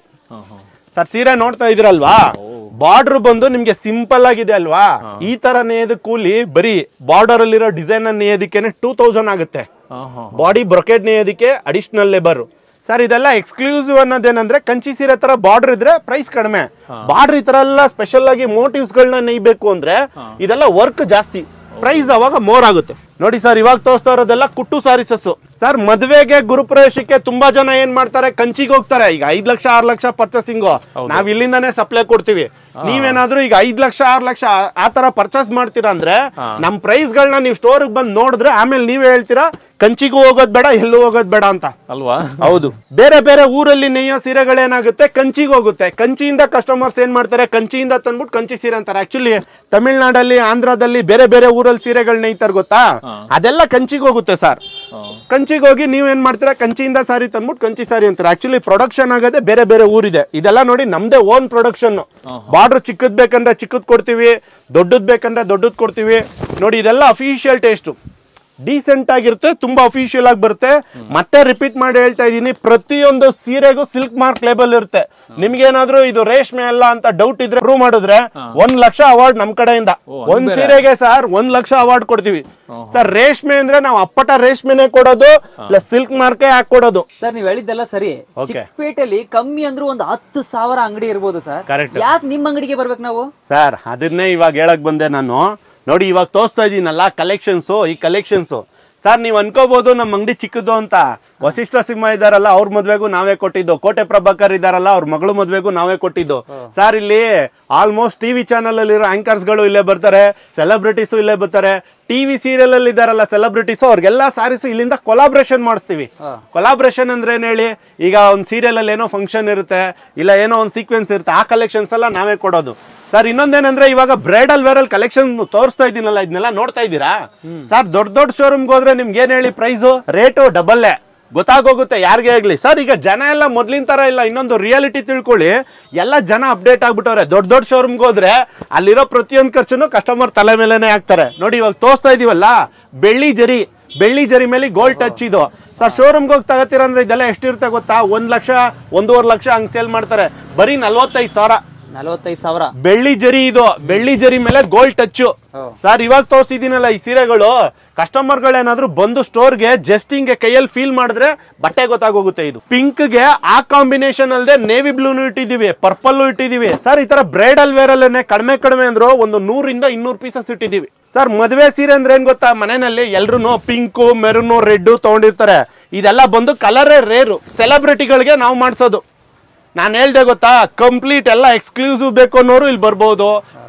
ಸರ್ ಸೀರೆ ನೋಡ್ತಾ ಇದೀರಲ್ವಾ ಬಾರ್ಡರ್ ಬಂದು ನಿಮ್ಗೆ ಸಿಂಪಲ್ ಆಗಿದೆ ಅಲ್ವಾ ಈ ತರ ನೇಯದ ಕೂಲಿ ಬರೀ ಬಾರ್ಡರ್ ಅಲ್ಲಿರೋ ಡಿಸೈನ್ ನೇಯೋದಕ್ಕೆ ಟೂ ತೌಸಂಡ್ ಆಗುತ್ತೆ ಬಾಡಿ ಬ್ರೊಕೆಟ್ ನೇಯೋದಕ್ಕೆ ಅಡಿಷನಲ್ ಲೇಬರ್ ಸರ್ ಇದೆಲ್ಲ ಎಕ್ಸ್ಕ್ಲೂಸಿವ್ ಅನ್ನೋದೇನಂದ್ರೆ ಕಂಚಿ ಸೀರೆ ತರ ಬಾರ್ಡರ್ ಇದ್ರೆ ಪ್ರೈಸ್ ಕಡಿಮೆ ಬಾರ್ಡರ್ ಈ ತರ ಎಲ್ಲ ಸ್ಪೆಷಲ್ ಆಗಿ ಮೋಟಿವ್ಸ್ ಗಳನ್ನ ನೇಯ್ಬೇಕು ಅಂದ್ರೆ ಇದೆಲ್ಲ ವರ್ಕ್ ಜಾಸ್ತಿ ಪ್ರೈಸ್ ಅವಾಗ ಮೋರ್ ಆಗುತ್ತೆ ನೋಡಿ ಸರ್ ಇವಾಗ ತೋರಿಸ್ತಾ ಇರೋದೆಲ್ಲ ಕುಟ್ಟು ಸಾರೀಸಸ್ ಸರ್ ಮದ್ವೆಗೆ ಗುರುಪ್ರವೇಶಕ್ಕೆ ತುಂಬಾ ಜನ ಏನ್ ಮಾಡ್ತಾರೆ ಕಂಚಿಗೆ ಹೋಗ್ತಾರೆ ಈಗ ಐದ್ ಲಕ್ಷ ಆರ್ ಲಕ್ಷ ಪರ್ಚೇಸಿಂಗ್ ನಾವ್ ಇಲ್ಲಿಂದಾನೇ ಸಪ್ಲೈ ಕೊಡ್ತೀವಿ ನೀವೇನಾದ್ರೂ ಈಗ ಐದ್ ಲಕ್ಷ ಆರ್ ಲಕ್ಷ ಆ- ಆ ತರ ಪರ್ಚೇಸ್ ಮಾಡ್ತೀರಾ ಅಂದ್ರೆ ನಮ್ ಪ್ರೈಸ್ ಗಳನ್ನ ನೀವು ಸ್ಟೋರ್ ಬಂದ್ ನೋಡಿದ್ರೆ ಆಮೇಲೆ ನೀವೇ ಹೇಳ್ತೀರಾ ಕಂಚಿಗೂ ಹೋಗೋದ್ ಬೇಡ ಎಲ್ಲೂ ಹೋಗೋದ್ ಬೇಡ ಅಂತ ಅಲ್ವಾ ಹೌದು ಬೇರೆ ಬೇರೆ ಊರಲ್ಲಿ ನೇಯೋ ಸೀರೆಗಳೇನಾಗುತ್ತೆ ಕಂಚಿಗೆ ಹೋಗುತ್ತೆ ಕಂಚಿಯಿಂದ ಕಸ್ಟಮರ್ಸ್ ಏನ್ ಮಾಡ್ತಾರೆ ಕಂಚಿಯಿಂದ ತಂದ್ಬಿಟ್ಟು ಕಂಚಿ ಸೀರೆ ಅಂತಾರೆ ಆಕ್ಚುಲಿ ತಮಿಳ್ನಾಡಲ್ಲಿ ಆಂಧ್ರದಲ್ಲಿ ಬೇರೆ ಬೇರೆ ಊರಲ್ಲಿ ಸೀರೆಗಳು ನೇಯ್ತಾರೆ ಗೊತ್ತಾ ಅದೆಲ್ಲ ಕಂಚಿಗೆ ಹೋಗುತ್ತೆ ಸರ್ ಕಂಚಿಗೆ ಹೋಗಿ ನೀವ್ ಏನ್ ಮಾಡ್ತೀರಾ ಕಂಚಿಯಿಂದ ಸಾರಿ ತಂದ್ಬಿಟ್ಟು ಕಂಚಿ ಸಾರಿ ಅಂತಾರೆ ಆಕ್ಚುಲಿ ಪ್ರೊಡಕ್ಷನ್ ಆಗೋದೇ ಬೇರೆ ಬೇರೆ ಊರಿದೆ ಇದೆಲ್ಲ ನೋಡಿ ನಮ್ದೇ ಓನ್ ಪ್ರೊಡಕ್ಷನ್ ಬಾರ್ಡರ್ ಚಿಕ್ಕದ್ ಬೇಕಂದ್ರೆ ಚಿಕ್ಕದ್ ಕೊಡ್ತೀವಿ ದೊಡ್ಡದ್ ಬೇಕಂದ್ರೆ ದೊಡ್ಡದ್ ಕೊಡ್ತೀವಿ ನೋಡಿ ಇದೆಲ್ಲ ಅಫಿಷಿಯಲ್ ಟೇಸ್ಟು ಡೀಸೆಂಟ್ ಆಗಿರುತ್ತೆ ತುಂಬಾ ಅಫಿಷಿಯಲ್ ಆಗಿ ಬರುತ್ತೆ ಮತ್ತೆ ರಿಪೀಟ್ ಮಾಡಿ ಹೇಳ್ತಾ ಇದೀನಿ ಪ್ರತಿಯೊಂದು ಸೀರೆಗೂ ಸಿಲ್ಕ್ ಮಾರ್ಕ್ ಲೇಬಲ್ ಇರುತ್ತೆ ನಿಮ್ಗೇನಾದ್ರೂ ಇದು ರೇಷ್ಮೆ ಅಲ್ಲ ಅಂತ ಡೌಟ್ ಇದ್ರೆ ಪ್ರೂವ್ ಮಾಡಿದ್ರೆ ಒಂದ್ ಲಕ್ಷ ಅವಾರ್ಡ್ ನಮ್ ಕಡೆಯಿಂದ ಒಂದ್ ಸೀರೆಗೆ ಸರ್ ಒಂದ್ ಲಕ್ಷ ಅವಾರ್ಡ್ ಕೊಡ್ತೀವಿ ಸರ್ ರೇಷ್ಮೆ ಅಂದ್ರೆ ನಾವು ಅಪ್ಪಟ ರೇಷ್ಮೆನೆ ಕೊಡೋದು ಪ್ಲಸ್ ಸಿಲ್ಕ್ ಮಾರ್ಕೆ ಹಾಕೊಡೋದು ಸರ್ ನೀವ್ ಹೇಳಿದ್ದೆಲ್ಲ ಸರಿ ಚಿಕ್ಕಪೇಟೆಲಿ ಕಮ್ಮಿ ಅಂದ್ರೂ ಒಂದು ಹತ್ತು ಸಾವಿರ ಅಂಗಡಿ ಇರ್ಬೋದು ಸರ್ Correct. ಯಾಕೆ ನಿಮ್ ಅಂಗಡಿಗೆ ಬರ್ಬೇಕು ನಾವು ಸರ್ ಅದನ್ನೇ ಇವಾಗ ಹೇಳಕ್ ಬಂದೆ ನಾನು ನೋಡಿ ಇವಾಗ ತೋರಿಸ್ತಾ ಇದೀನಲ್ಲ ಕಲೆಕ್ಷನ್ಸು ಈ ಕಲೆಕ್ಷನ್ಸು ಸರ್ ನೀವು ಅನ್ಕೋಬಹುದು ನಮ್ಮ ಅಂಗಡಿ ಚಿಕ್ಕದು ಅಂತ ವಸಿಷ್ಠ ಸಿಂಹ ಇದಾರಲ್ಲ ಅವ್ರ ಮದ್ವೆಗೂ ನಾವೇ ಕೊಟ್ಟಿದ್ದು ಕೋಟೆ ಪ್ರಭಾಕರ್ ಇದಾರಲ್ಲ ಅವ್ರ ಮಗಳು ಮದ್ವೆಗೂ ನಾವೇ ಕೊಟ್ಟಿದ್ದು ಸರ್ ಇಲ್ಲಿ ಆಲ್ಮೋಸ್ಟ್ ಟಿವಿ ಚಾನಲ್ ಅಲ್ಲಿರೋ ಆಂಕರ್ಸ್ ಗಳು ಇಲ್ಲೇ ಬರ್ತಾರೆ ಸೆಲೆಬ್ರಿಟೀಸು ಇಲ್ಲೇ ಬರ್ತಾರೆ ಟಿವಿ ಸೀರಿಯಲ್ ಅಲ್ಲಿ ಇದಾರಲ್ಲ ಸೆಲೆಬ್ರಿಟೀಸು ಅವ್ರಿಗೆಲ್ಲ ಸಾರೀಸ್ ಇಲ್ಲಿಂದ ಕೊಲಾಬ್ರೇಷನ್ ಮಾಡಿಸ್ತೀವಿ ಕೊಲಾಬ್ರೇಷನ್ ಅಂದ್ರೆ ಏನ್ ಹೇಳಿ ಈಗ ಒಂದು ಸೀರಿಯಲ್ ಅಲ್ಲಿ ಏನೋ ಫಂಕ್ಷನ್ ಇರುತ್ತೆ ಇಲ್ಲ ಏನೋ ಒಂದು ಸೀಕ್ವೆನ್ಸ್ ಇರುತ್ತೆ ಆ ಕಲೆಕ್ಷನ್ಸ್ ಎಲ್ಲ ನಾವೇ ಕೊಡೋದು ಸರ್ ಇನ್ನೊಂದೇನಂದ್ರೆ ಇವಾಗ ಬ್ರೈಡಲ್ ವೇರಲ್ ಕಲೆಕ್ಷನ್ ತೋರಿಸ್ತಾ ಇದೀನಲ್ಲ ಇದನ್ನೆಲ್ಲ ನೋಡ್ತಾ ಇದ್ದೀರಾ ಸರ್ ದೊಡ್ಡ ದೊಡ್ಡ ಶೋರೂಮ್ಗೆ ಹೋದ್ರೆ ನಿಮ್ಗೆ ಏನ್ ಹೇಳಿ ಪ್ರೈಸು ರೇಟು ಡಬಲ್ಲೇ ಗೊತ್ತಾಗೋಗುತ್ತೆ ಯಾರಿಗೆ ಆಗ್ಲಿ ಸರ್ ಈಗ ಜನ ಎಲ್ಲ ಮೊದ್ಲಿನ ತರ ಇಲ್ಲ ಇನ್ನೊಂದು ರಿಯಾಲಿಟಿ ತಿಳ್ಕೊಳ್ಳಿ ಎಲ್ಲ ಜನ ಅಪ್ಡೇಟ್ ಆಗ್ಬಿಟ್ಟವ್ರೆ ದೊಡ್ಡ ದೊಡ್ಡ ಶೋರೂಮ್ಗೆ ಹೋದ್ರೆ ಅಲ್ಲಿರೋ ಪ್ರತಿಯೊಂದು ಖರ್ಚುನು ಕಸ್ಟಮರ್ ತಲೆ ಮೇಲೆನೆ ಹಾಕ್ತಾರೆ ನೋಡಿ ಇವಾಗ ತೋರಿಸ್ತಾ ಇದೀವಲ್ಲ ಬೆಳ್ಳಿ ಜರಿ ಬೆಳ್ಳಿ ಜರಿ ಮೇಲೆ ಗೋಲ್ಡ್ ಟಚ್ ಇದು ಸರ್ ಶೋರೂಮ್ಗೆ ಹೋಗಿ ತಗೋತೀರಂದ್ರೆ ಇದೆಲ್ಲ ಎಷ್ಟಿರುತ್ತೆ ಗೊತ್ತಾ ಒಂದ್ ಲಕ್ಷ ಒಂದೂವರೆ ಲಕ್ಷ ಹಂಗ್ ಸೇಲ್ ಮಾಡ್ತಾರೆ ಬರೀ ನಲ್ವತ್ತೈದು ಸಾವಿರ ನಲವತ್ತೈದು ಸಾವಿರ ಬೆಳ್ಳಿ ಜರಿ ಇದು ಬೆಳ್ಳಿ ಜರಿ ಮೇಲೆ ಗೋಲ್ಡ್ ಟಚ್ ಸರ್ ಇವಾಗ ತೋರಿಸಿದೀನಲ್ಲ ಈ ಸೀರೆಗಳು ಕಸ್ಟಮರ್ಗಳೇನಾದ್ರೂ ಬಂದು ಸ್ಟೋರ್ಗೆ ಜಸ್ಟ್ ಹಿಂಗೆ ಕೈಯಲ್ಲಿ ಫೀಲ್ ಮಾಡಿದ್ರೆ ಬಟ್ಟೆ ಗೊತ್ತಾಗೋಗುತ್ತೆ ಇದು ಪಿಂಕ್ ಗೆ ಆ ಕಾಂಬಿನೇಷನ್ ಅಲ್ಲದೆ ನೇವಿ ಬ್ಲೂನು ಇಟ್ಟಿದೀವಿ ಪರ್ಪಲ್ ಇಟ್ಟಿದೀವಿ ಸರ್ ಈ ತರ ಬ್ರೈಡಲ್ ವೇರ್ ಅಲ್ಲೇನೆ ಕಡಿಮೆ ಕಡಿಮೆ ಅಂದ್ರು ಒಂದು ನೂರಿಂದ ಇನ್ನೂರು ಪೀಸಸ್ ಇಟ್ಟಿದೀವಿ ಸರ್ ಮದುವೆ ಸೀರೆ ಅಂದ್ರೆ ಏನ್ ಗೊತ್ತಾ ಮನೆಯಲ್ಲಿ ಎಲ್ರು ಪಿಂಕು ಮೆರೂನು ರೆಡ್ ತಗೊಂಡಿರ್ತಾರೆ ಇದೆಲ್ಲ ಬಂದು ಕಲರೇ ರೇರು ಸೆಲೆಬ್ರಿಟಿಗಳಿಗೆ ನಾವು ಮಾಡಿಸೋದು ನಾನು ಹೇಳ್ದೆ ಗೊತ್ತಾ ಕಂಪ್ಲೀಟ್ ಎಲ್ಲ ಎಕ್ಸ್ಕ್ಲೂಸಿವ್ ಬೇಕು ಅನ್ನೋರು ಇಲ್ಲಿ ಬರ್ಬೋದು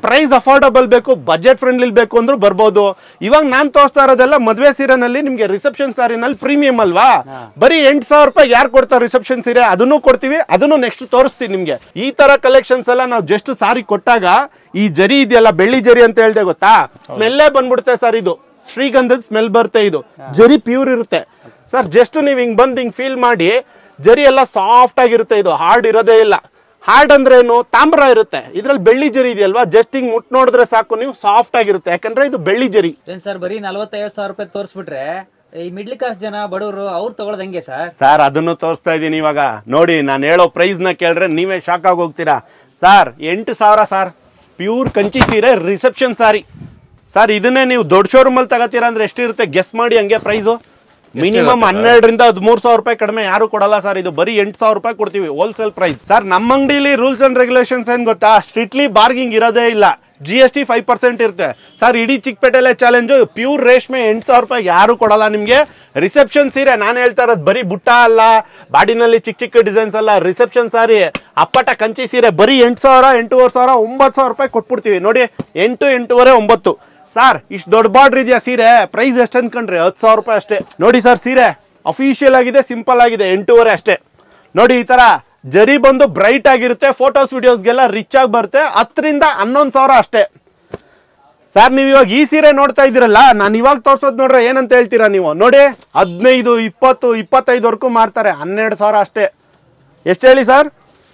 ಪ್ರೈಸ್ ಅಫೋರ್ಡಬಲ್ ಬೇಕು ಬಜೆಟ್ ಫ್ರೆಂಡ್ಲಿ ಬೇಕು ಅಂದ್ರೂ ಬರ್ಬೋದು ಇವಾಗ ನಾನ್ ತೋರಿಸ್ತಾ ಇರೋದೆಲ್ಲ ಮದ್ವೆ ಸೀರೆನಲ್ಲಿ ನಿಮ್ಗೆ ರಿಸೆಪ್ಷನ್ ಸಾರಿನಲ್ಲಿ ಪ್ರೀಮಿಯಂ ಅಲ್ವಾ ಬರೀ ಎಂಟು ಸಾವಿರ ರೂಪಾಯಿ ಯಾರು ಕೊಡ್ತಾರೆ ರಿಸೆಪ್ಷನ್ ಸೀರೆ ಅದನ್ನು ಕೊಡ್ತೀವಿ ಅದನ್ನು ನೆಕ್ಸ್ಟ್ ತೋರಿಸ್ತೀವಿ ನಿಮ್ಗೆ ಈ ತರ ಕಲೆಕ್ಷನ್ಸ್ ಎಲ್ಲ ನಾವು ಜಸ್ಟ್ ಸಾರಿ ಕೊಟ್ಟಾಗ ಈ ಜರಿ ಇದೆಯಲ್ಲ ಬೆಳ್ಳಿ ಜರಿ ಅಂತ ಹೇಳ್ದೆ ಗೊತ್ತಾ ಸ್ಮೆಲ್ಲೇ ಬಂದ್ಬಿಡುತ್ತೆ ಸರ್ ಇದು ಶ್ರೀಗಂಧದ ಸ್ಮೆಲ್ ಬರುತ್ತೆ ಇದು ಜರಿ ಪ್ಯೂರ್ ಇರುತ್ತೆ ಸರ್ ಜಸ್ಟ್ ನೀವು ಹಿಂಗ್ ಬಂದು ಹಿಂಗ್ ಫೀಲ್ ಮಾಡಿ ಜರಿ ಎಲ್ಲ ಸಾಫ್ಟ್ ಆಗಿರುತ್ತೆ ಇದು ಹಾರ್ಡ್ ಇರೋದೇ ಇಲ್ಲ ಹಾರ್ಡ್ ಅಂದ್ರೆ ಏನು ತಾಮ್ರ ಇರುತ್ತೆ ಇದ್ರಲ್ಲಿ ಬೆಳ್ಳಿ ಜರಿ ಇದೆಯಲ್ವಾ ಜಸ್ಟ್ ಹಿಂಗ್ ಮುಟ್ ನೋಡಿದ್ರೆ ಸಾಕು ನೀವು ಸಾಫ್ಟ್ ಆಗಿರುತ್ತೆ ಯಾಕಂದ್ರೆ ಇದು ಬೆಳ್ಳಿ ಜರಿ ಏನ್ ಸರ್ ಬರೀ ನಲ್ವತ್ತೈವತ್ತು ಸಾವಿರ ರೂಪಾಯಿ ತೋರಿಸ್ಬಿಟ್ರೆ ಈ ಮಿಡ್ಲ್ ಕ್ಲಾಸ್ ಜನ ಬಡವರು ಅವ್ರು ತಗೊಳ್ಳೋದು ಹೆಂಗೆ ಸರ್ ಸರ್ ಅದನ್ನು ತೋರಿಸ್ತಾ ಇದ್ದೀನಿ ಇವಾಗ ನೋಡಿ ನಾನು ಹೇಳೋ ಪ್ರೈಸ್ ನ ಕೇಳಿದ್ರೆ ನೀವೇ ಶಾಕ್ ಆಗಿ ಹೋಗ್ತೀರಾ ಸರ್ ಎಂಟು ಸಾವಿರ ಸರ್ ಪ್ಯೂರ್ ಕಂಚಿ ಸೀರೆ ರಿಸೆಪ್ಷನ್ ಸಾರಿ ಸರ್ ಇದನ್ನೇ ನೀವು ದೊಡ್ಡ ಶೋರೂಮ್ ಅಲ್ಲಿ ತಗೋತೀರಾ ಅಂದ್ರೆ ಎಷ್ಟಿರುತ್ತೆ ಗೆಸ್ ಮಾಡಿ ಹಂಗೆ ಪ್ರೈಸು ಮಿನಿಮಮ್ ಹನ್ನೆರಡರಿಂದ ಹದಿಮೂರು ಸಾವಿರ ರೂಪಾಯಿ ಕಡಿಮೆ ಯಾರು ಕೊಡಲ್ಲ ಸರ್ ಇದು ಬರೀ ಎಂಟು ಸಾವಿರ ರೂಪಾಯಿ ಕೊಡ್ತೀವಿ ಹೋಲ್ಸೇಲ್ ಪ್ರೈಸ್ ಸರ್ ನಮ್ಮ ಅಂಗಡಿಲಿ ರೂಲ್ಸ್ ಅಂಡ್ ರೆಗ್ಯುಲೇಷನ್ಸ್ ಏನ್ ಗೊತ್ತಾ ಸ್ಟ್ರಿಕ್ಟ್ಲಿ ಬಾರ್ಗಿಂಗ್ ಇರೋದೇ ಇಲ್ಲ G S T five percent ಇರುತ್ತೆ ಸರ್ ಇಡೀ ಚಿಕ್ಕಪೇಟೆಲೆ ಚಾಲೆಂಜು ಪ್ಯೂರ್ ರೇಷ್ಮೆ ಎಂಟು ಸಾವಿರ ರೂಪಾಯಿ ಯಾರು ಕೊಡಲ್ಲ ನಿಮಗೆ ರಿಸೆಪ್ಷನ್ ಸೀರೆ ನಾನು ಹೇಳ್ತಾ ಇರೋದು ಬರೀ ಬುಟ್ಟ ಅಲ್ಲ ಬಾಡಿನಲ್ಲಿ ಚಿಕ್ಕ ಚಿಕ್ಕ ಡಿಸೈನ್ಸ್ ಅಲ್ಲ ರಿಸೆಪ್ಷನ್ ಸಾರಿ ಅಪ್ಪಟ ಕಂಚಿ ಸೀರೆ ಬರೀ ಎಂಟು ಸಾವಿರ ಎಂಟೂವರೆ ಸಾವಿರ ಒಂಬತ್ತು ಸಾವಿರ ರೂಪಾಯಿ ಕೊಟ್ಬಿಡ್ತೀವಿ ನೋಡಿ ಎಂಟು ಎಂಟೂವರೆ ಒಂಬತ್ತು ಸರ್ ಇಷ್ಟು ದೊಡ್ಡ ಬಾರ್ಡ್ರ್ ಇದೆಯಾ ಸೀರೆ ಪ್ರೈಸ್ ಎಷ್ಟು ಅನ್ಕೊಂಡ್ರಿ ಹತ್ತು ಸಾವಿರ ರೂಪಾಯಿ ಅಷ್ಟೇ ನೋಡಿ ಸರ್ ಸೀರೆ ಅಫಿಷಿಯಲ್ ಆಗಿದೆ ಸಿಂಪಲ್ ಆಗಿದೆ ಎಂಟೂವರೆ ಅಷ್ಟೇ ನೋಡಿ ಈ ತರ ಜರಿ ಬಂದು ಬ್ರೈಟ್ ಆಗಿರುತ್ತೆ ಫೋಟೋಸ್ ವಿಡಿಯೋಸ್ಗೆಲ್ಲ ರಿಚ್ ಆಗಿ ಬರುತ್ತೆ ಹತ್ತರಿಂದ ಹನ್ನೊಂದು ಸಾವಿರ ಅಷ್ಟೇ ಸರ್ ನೀವು ಇವಾಗ ಈ ಸೀರೆ ನೋಡ್ತಾ ಇದ್ದೀರಲ್ಲ ನಾನು ಇವಾಗ ತೋರ್ಸೋದು ನೋಡ್ರೆ ಏನಂತ ಹೇಳ್ತೀರಾ ನೀವು ನೋಡಿ ಹದಿನೈದು ಇಪ್ಪತ್ತು ಇಪ್ಪತ್ತೈದವರೆಗೂ ಮಾರ್ತಾರೆ ಹನ್ನೆರಡು ಸಾವಿರ ಅಷ್ಟೇ ಎಷ್ಟು ಹೇಳಿ ಸರ್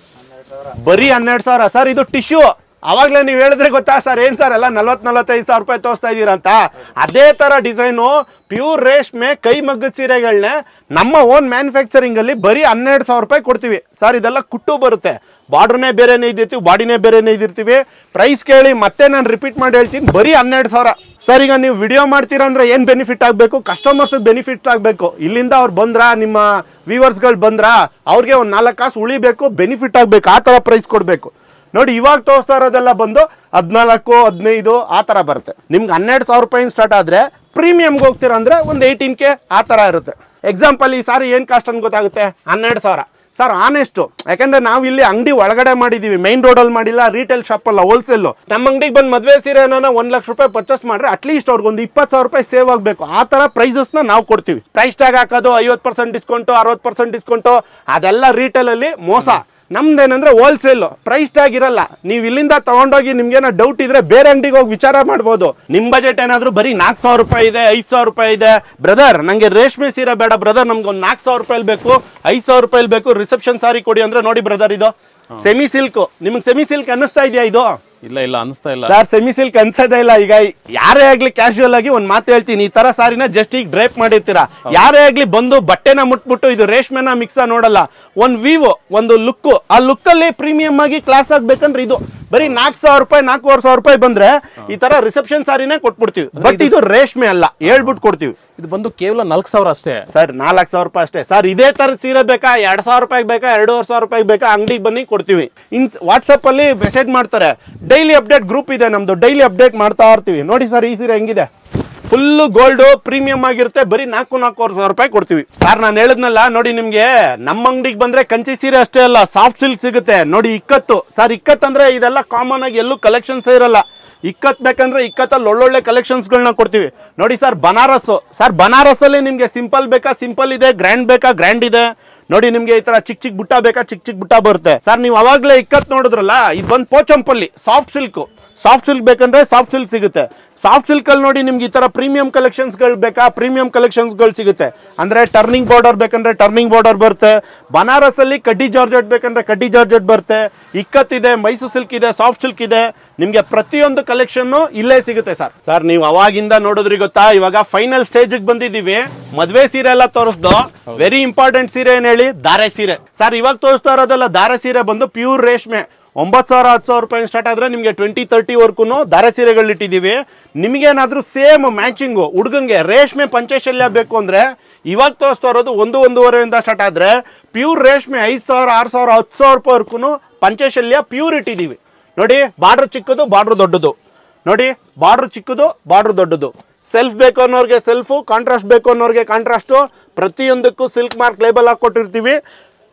ಬರೀ ಹನ್ನೆರಡು ಸಾವಿರ ಸರ್ ಇದು ಟಿಶ್ಯೂ ಅವಾಗಲೇ ನೀವು ಹೇಳಿದ್ರೆ ಗೊತ್ತಾ ಸರ್ ಏನು ಸರ್ ಎಲ್ಲ ನಲ್ವತ್ತು ನಲ್ವತ್ತೈದು ಸಾವಿರ ರೂಪಾಯಿ ತೋರಿಸ್ತಾ ಇದ್ದೀರಾ ಅಂತ ಅದೇ ಥರ ಡಿಸೈನು ಪ್ಯೂರ್ ರೇಷ್ಮೆ ಕೈ ಮಗ್ಗದ ಸೀರೆಗಳನ್ನೇ ನಮ್ಮ ಓನ್ ಮ್ಯಾನುಫ್ಯಾಕ್ಚರಿಂಗಲ್ಲಿ ಬರೀ ಹನ್ನೆರಡು ಸಾವಿರ ರೂಪಾಯಿ ಕೊಡ್ತೀವಿ ಸರ್ ಇದೆಲ್ಲ ಕುಟ್ಟು ಬರುತ್ತೆ ಬಾರ್ಡ್ರನ್ನೇ ಬೇರೆನೇ ಇದ್ದಿರ್ತೀವಿ ಬಾಡಿನೇ ಬೇರೆನೇ ಇದ್ದಿರ್ತೀವಿ ಪ್ರೈಸ್ ಕೇಳಿ ಮತ್ತೆ ನಾನು ರಿಪೀಟ್ ಮಾಡಿ ಹೇಳ್ತೀನಿ ಬರೀ ಹನ್ನೆರಡು ಸಾವಿರ ಸರ್ ಈಗ ನೀವು ವಿಡಿಯೋ ಮಾಡ್ತೀರಾ ಅಂದ್ರೆ ಏನು ಬೆನಿಫಿಟ್ ಆಗಬೇಕು ಕಸ್ಟಮರ್ಸ್ ಬೆನಿಫಿಟ್ ಆಗಬೇಕು ಇಲ್ಲಿಂದ ಅವ್ರು ಬಂದ್ರಾ ನಿಮ್ಮ ವ್ಯೂವರ್ಸ್ಗಳು ಬಂದ್ರಾ ಅವ್ರಿಗೆ ಒಂದು ನಾಲ್ಕು ಕಾಸು ಉಳಿಬೇಕು ಬೆನಿಫಿಟ್ ಆಗಬೇಕು ಆ ಥರ ಪ್ರೈಸ್ ಕೊಡಬೇಕು ನೋಡಿ ಇವಾಗ ತೋರಿಸ್ತಾ ಇರೋದೆಲ್ಲ ಬಂದು ಹದಿನಾಲ್ಕು ಹದಿನೈದು ಆ ಥರ ಬರುತ್ತೆ ನಿಮ್ಗೆ ಹನ್ನೆರಡು ಸಾವಿರ ರೂಪಾಯಿ ಸ್ಟಾರ್ಟ್ ಆದರೆ ಪ್ರೀಮಿಯಮ್ಗೆ ಹೋಗ್ತೀರಾ ಅಂದರೆ ಒಂದು ಏಯ್ಟೀನ್ ಕೆ ಆ ಥರ ಇರುತ್ತೆ ಎಕ್ಸಾಂಪಲ್ ಈ ಸಾರಿ ಏನು ಕಾಸ್ಟ್ ಅಂತ ಗೊತ್ತಾಗುತ್ತೆ ಹನ್ನೆರಡು ಸಾವಿರ ಸರ್ ಆನೆಸ್ಟು ಯಾಕಂದ್ರೆ ನಾವು ಇಲ್ಲಿ ಅಂಗಡಿ ಒಳಗಡೆ ಮಾಡಿದೀವಿ ಮೈನ್ ರೋಡಲ್ಲಿ ಮಾಡಿಲ್ಲ ರಿಟೇಲ್ ಶಾಪ್ ಅಲ್ಲ ಹೋಲ್ಸೇಲ್ ನಮ್ಮ ಅಂಗಡಿಗೆ ಬಂದು ಮದುವೆ ಸೀರೆ ಒಂದ್ ಲಕ್ಷ ರೂಪಾಯಿ ಪರ್ಚೇಸ್ ಮಾಡ್ರೆ ಅಟ್ಲೀಸ್ಟ್ ಅವ್ರಿಗೆ ಒಂದು ಇಪ್ಪತ್ತು ಸಾವಿರ ರೂಪಾಯಿ ಸೇವ್ ಆಗಬೇಕು ಆ ಥರ ಪ್ರೈಸಸ್ನ ನಾವು ಕೊಡ್ತೀವಿ ಪ್ರೈಸ್ ಟ್ಯಾಗ್ ಹಾಕೋದು ಐವತ್ತು ಪರ್ಸೆಂಟ್ ಡಿಸ್ಕೌಂಟು ಅರವತ್ತು ಪರ್ಸೆಂಟ್ ಡಿಸ್ಕೌಂಟು ಅದೆಲ್ಲ ರಿಟೇಲಲ್ಲಿ ಮೋಸ ನಮ್ದೇನಂದ್ರೆ ಹೋಲ್ಸೇಲ್ ಪ್ರೈಸ್ ಟ್ಯಾಗ್ ಇರಲ್ಲ ನೀವು ಇಲ್ಲಿಂದ ತಗೊಂಡೋಗಿ ನಿಮ್ಗೇನೋ ಡೌಟ್ ಇದ್ರೆ ಬೇರೆ ಅಂಗಡಿಗೆ ಹೋಗಿ ವಿಚಾರ ಮಾಡ್ಬೋದು ನಿಮ್ ಬಜೆಟ್ ಏನಾದ್ರು ಬರೀ ನಾಲ್ಕು ಸಾವಿರ ರೂಪಾಯಿ ಇದೆ ಐದು ಸಾವಿರ ರೂಪಾಯಿ ಇದೆ ಬ್ರದರ್ ನಂಗೆ ರೇಷ್ಮೆ ಸೀರೆ ಬೇಡ ಬ್ರದರ್ ನಮ್ಗೆ ಒಂದು ನಾಲ್ಕು ಸಾವಿರ ರೂಪಾಯಿ ಬೇಕು ಐದು ಸಾವಿರ ರೂಪಾಯಿ ಬೇಕು ರಿಸೆಪ್ಷನ್ ಸಾರಿ ಕೊಡಿ ಅಂದ್ರೆ ನೋಡಿ ಬ್ರದರ್ ಇದು ಸೆಮಿ ಸಿಲ್ಕ್ ನಿಮ್ಗೆ ಸೆಮಿ ಸಿಲ್ಕ್ ಅನ್ನಿಸ್ತಾ ಇದೆಯಾ ಇದು ಇಲ್ಲ ಇಲ್ಲ ಅನಿಸ್ತಾ ಇಲ್ಲ ಸರ್ ಸೆಮಿ ಸಿಲ್ಕ್ ಅನ್ಸೋದೇ ಇಲ್ಲ ಈಗ ಯಾರೇ ಆಗ್ಲಿ ಕ್ಯಾಶುವಲ್ ಆಗಿ ಒಂದ್ ಮಾತು ಹೇಳ್ತೀನಿ ಈ ತರ ಸಾರಿನ ಜಸ್ಟ್ ಈಗ ಡ್ರೈಪ್ ಮಾಡಿರ್ತೀರಾ ಯಾರೇ ಆಗ್ಲಿ ಬಂದು ಬಟ್ಟೆನ ಮುಟ್ಬಿಟ್ಟು ಇದು ರೇಷ್ಮೆನ ಮಿಕ್ಸ ನೋಡಲ್ಲ ಒಂದ್ ವಿವೋ ಒಂದು ಲುಕ್ ಆ ಲುಕ್ ಅಲ್ಲಿ ಪ್ರೀಮಿಯಂ ಆಗಿ ಕ್ಲಾಸ್ ಆಗ್ಬೇಕಂದ್ರೆ ಇದು ಬರೀ ನಾಲ್ಕು ಸಾವಿರ ರೂಪಾಯಿ ನಾಲ್ಕೂವರೆ ಸಾವಿರ ರೂಪಾಯಿ ಬಂದ್ರೆ ಈ ತರ ರಿಸೆಪ್ಷನ್ ಸಾರಿನೇ ಕೊಟ್ಬಿಡ್ತೀವಿ ಬಟ್ ಇದು ರೇಷ್ಮೆ ಅಲ್ಲ ಹೇಳ್ಬಿಟ್ಟು ಕೊಡ್ತೀವಿ ಇದು ಬಂದು ಕೇವಲ ನಾಲ್ಕು ಸಾವಿರ ಅಷ್ಟೇ ಸರ್ ನಾಲ್ಕು ಸಾವಿರ ರೂಪಾಯಿ ಅಷ್ಟೇ ಸರ್ ಇದೇ ತರ ಸೀರೆ ಬೇಕಾ ಎರಡ್ ಸಾವಿರ ರೂಪಾಯಿಗೆ ಬೇಕಾ ಎರಡೂವರೆ ಸಾವಿರ ರೂಪಾಯಿಗೆ ಬೇಕಾ ಅಂಗಡಿಗೆ ಬನ್ನಿ ಕೊಡ್ತೀವಿ ಇನ್ ವಾಟ್ಸಪ್ ಅಲ್ಲಿ ಮೆಸೇಜ್ ಮಾಡ್ತಾರೆ ಡೈಲಿ ಅಪ್ಡೇಟ್ ಗ್ರೂಪ್ ಇದೆ ನಮ್ದು ಡೈಲಿ ಅಪ್ಡೇಟ್ ಮಾಡ್ತಾ ಇರ್ತೀವಿ ನೋಡಿ ಸರ್ ಈ ಸೀರೆ ಹೆಂಗಿದೆ ಫುಲ್ ಗೋಲ್ಡ್ ಪ್ರೀಮಿಯಂ ಆಗಿರುತ್ತೆ ಬರೀ ನಾಲ್ಕು ನಾಲ್ಕೂವರೆ ಸಾವಿರ ರೂಪಾಯಿ ಕೊಡ್ತೀವಿ ಸರ್ ನಾನು ಹೇಳಿದ್ನಲ್ಲ ನೋಡಿ ನಿಮ್ಗೆ ನಮ್ಮ ಅಂಗಡಿಗೆ ಬಂದ್ರೆ ಕಂಚಿ ಸೀರೆ ಅಷ್ಟೇ ಅಲ್ಲ ಸಾಫ್ಟ್ ಸಿಲ್ಕ್ ಸಿಗುತ್ತೆ ನೋಡಿ ಇಕ್ಕತ್ತು ಸರ್ ಇಕ್ಕತ್ ಅಂದ್ರೆ ಇದೆಲ್ಲ ಕಾಮನ್ ಆಗಿ ಎಲ್ಲೂ ಕಲೆಕ್ಷನ್ಸ್ ಇರಲ್ಲ ಇಕ್ಕತ್ ಬೇಕಂದ್ರೆ ಇಕ್ಕತ್ತಲ್ಲಿ ಒಳ್ಳೊಳ್ಳೆ ಕಲೆಕ್ಷನ್ಸ್ಗಳನ್ನ ಕೊಡ್ತೀವಿ ನೋಡಿ ಸರ್ ಬನಾರಸ್ ಸರ್ ಬನಾರಸ್ಸಲ್ಲಿ ನಿಮಗೆ ಸಿಂಪಲ್ ಬೇಕಾ ಸಿಂಪಲ್ ಇದೆ ಗ್ರ್ಯಾಂಡ್ ಬೇಕಾ ಗ್ರ್ಯಾಂಡ್ ಇದೆ ನೋಡಿ ನಿಮ್ಗೆ ಈ ತರ ಚಿಕ್ಕ ಚಿಕ್ಕ ಬುಟ್ಟ ಬೇಕಾ ಚಿಕ್ಕ ಚಿಕ್ಕ ಬುಟ್ಟ ಬರುತ್ತೆ ಸರ್ ನೀವು ಅವಾಗಲೇ ಇಕ್ಕತ್ ನೋಡಿದ್ರಲ್ಲ ಇದು ಬಂದು Pochampally soft silk soft silk ಬೇಕಂದ್ರೆ ಸಾಫ್ಟ್ ಸಿಲ್ಕ್ ಸಿಗುತ್ತೆ ಸಾಫ್ಟ್ ಸಿಲ್ಕ್ ಅಲ್ಲಿ ನೋಡಿ ನಿಮ್ಗೆ ಈ ತರ ಪ್ರೀಮಿಯಂ ಕಲೆಕ್ಷನ್ಸ್ಗಳು ಬೇಕಾ ಪ್ರೀಮಿಯಂ ಕಲೆಕ್ಷನ್ಸ್ಗಳು ಸಿಗುತ್ತೆ ಅಂದ್ರೆ ಟರ್ನಿಂಗ್ ಬಾರ್ಡರ್ ಬೇಕಂದ್ರೆ ಟರ್ನಿಂಗ್ ಬಾರ್ಡರ್ ಬರುತ್ತೆ ಬನಾರಸ್ ಅಲ್ಲಿ ಕಡ್ಡಿ ಜಾರ್ಜೆಟ್ ಬೇಕಂದ್ರೆ ಕಡ್ಡಿ ಜಾರ್ಜೆಟ್ ಬರುತ್ತೆ ಇಕ್ಕತ್ ಇದೆ ಮೈಸೂರು ಸಿಲ್ಕ್ ಇದೆ ಸಾಫ್ಟ್ ಸಿಲ್ಕ್ ಇದೆ ನಿಮ್ಗೆ ಪ್ರತಿಯೊಂದು ಕಲೆಕ್ಷನ್ ಇಲ್ಲೇ ಸಿಗುತ್ತೆ ಸರ್ ಸರ್ ನೀವು ಅವಾಗಿಂದ ನೋಡಿದ್ರಿ ಗೊತ್ತಾ ಇವಾಗ ಫೈನಲ್ ಸ್ಟೇಜ್ ಬಂದಿದ್ದೀವಿ ಮದ್ವೆ ಸೀರೆ ಎಲ್ಲ ತೋರಿಸ್ದು ವೆರಿ ಇಂಪಾರ್ಟೆಂಟ್ ಸೀರೆ ಏನ್ ಹೇಳಿ ದಾರೆ ಸೀರೆ ಸರ್ ಇವಾಗ ತೋರಿಸ್ತಾ ಇರೋದಲ್ಲ ದಾರೆ ಸೀರೆ ಬಂದು ಪ್ಯೂರ್ ರೇಷ್ಮೆ ಒಂಬತ್ತು ಸಾವಿರ ಹತ್ತು ಸಾವಿರ ರೂಪಾಯಿ ಸ್ಟಾರ್ಟ್ ಆದ್ರೆ ನಿಮಗೆ ಟ್ವೆಂಟಿ ತರ್ಟಿವರೆಗೂ ದಾರೆ ಸೀರೆಗಳು ಇಟ್ಟಿದ್ದೀವಿ ನಿಮಗೇನಾದ್ರೂ ಸೇಮ್ ಮ್ಯಾಚಿಂಗು ಹುಡುಗಂಗೆ ರೇಷ್ಮೆ ಪಂಚಶಲ್ಯ ಬೇಕು ಅಂದ್ರೆ ಇವಾಗ ತೋರಿಸ್ತಾ ಇರೋದು ಒಂದು ಒಂದೂವರೆಯಿಂದ ಸ್ಟಾರ್ಟ್ ಆದ್ರೆ ಪ್ಯೂರ್ ರೇಷ್ಮೆ ಐದು ಸಾವಿರ ಆರು ಸಾವಿರ ಹತ್ತು ಸಾವಿರ ರೂಪಾಯಿವರೆಗೂ ಪಂಚಶಲ್ಯ ಪ್ಯೂರ್ ಇಟ್ಟಿದ್ದೀವಿ ನೋಡಿ ಬಾರ್ಡ್ರ್ ಚಿಕ್ಕದು ಬಾರ್ಡ್ರ್ ದೊಡ್ಡದು ನೋಡಿ ಬಾರ್ಡ್ರ್ ಚಿಕ್ಕದು ಬಾರ್ಡ್ರ್ ದೊಡ್ಡದು ಸೆಲ್ಫ್ ಬೇಕು ಅನ್ನೋರಿಗೆ ಸೆಲ್ಫು ಕಾಂಟ್ರಾಸ್ಟ್ ಬೇಕು ಅನ್ನೋರಿಗೆ ಕಾಂಟ್ರಾಸ್ಟು ಪ್ರತಿಯೊಂದಕ್ಕೂ ಸಿಲ್ಕ್ ಮಾರ್ಕ್ ಲೇಬಲ್ ಹಾಕೊಟ್ಟಿರ್ತೀವಿ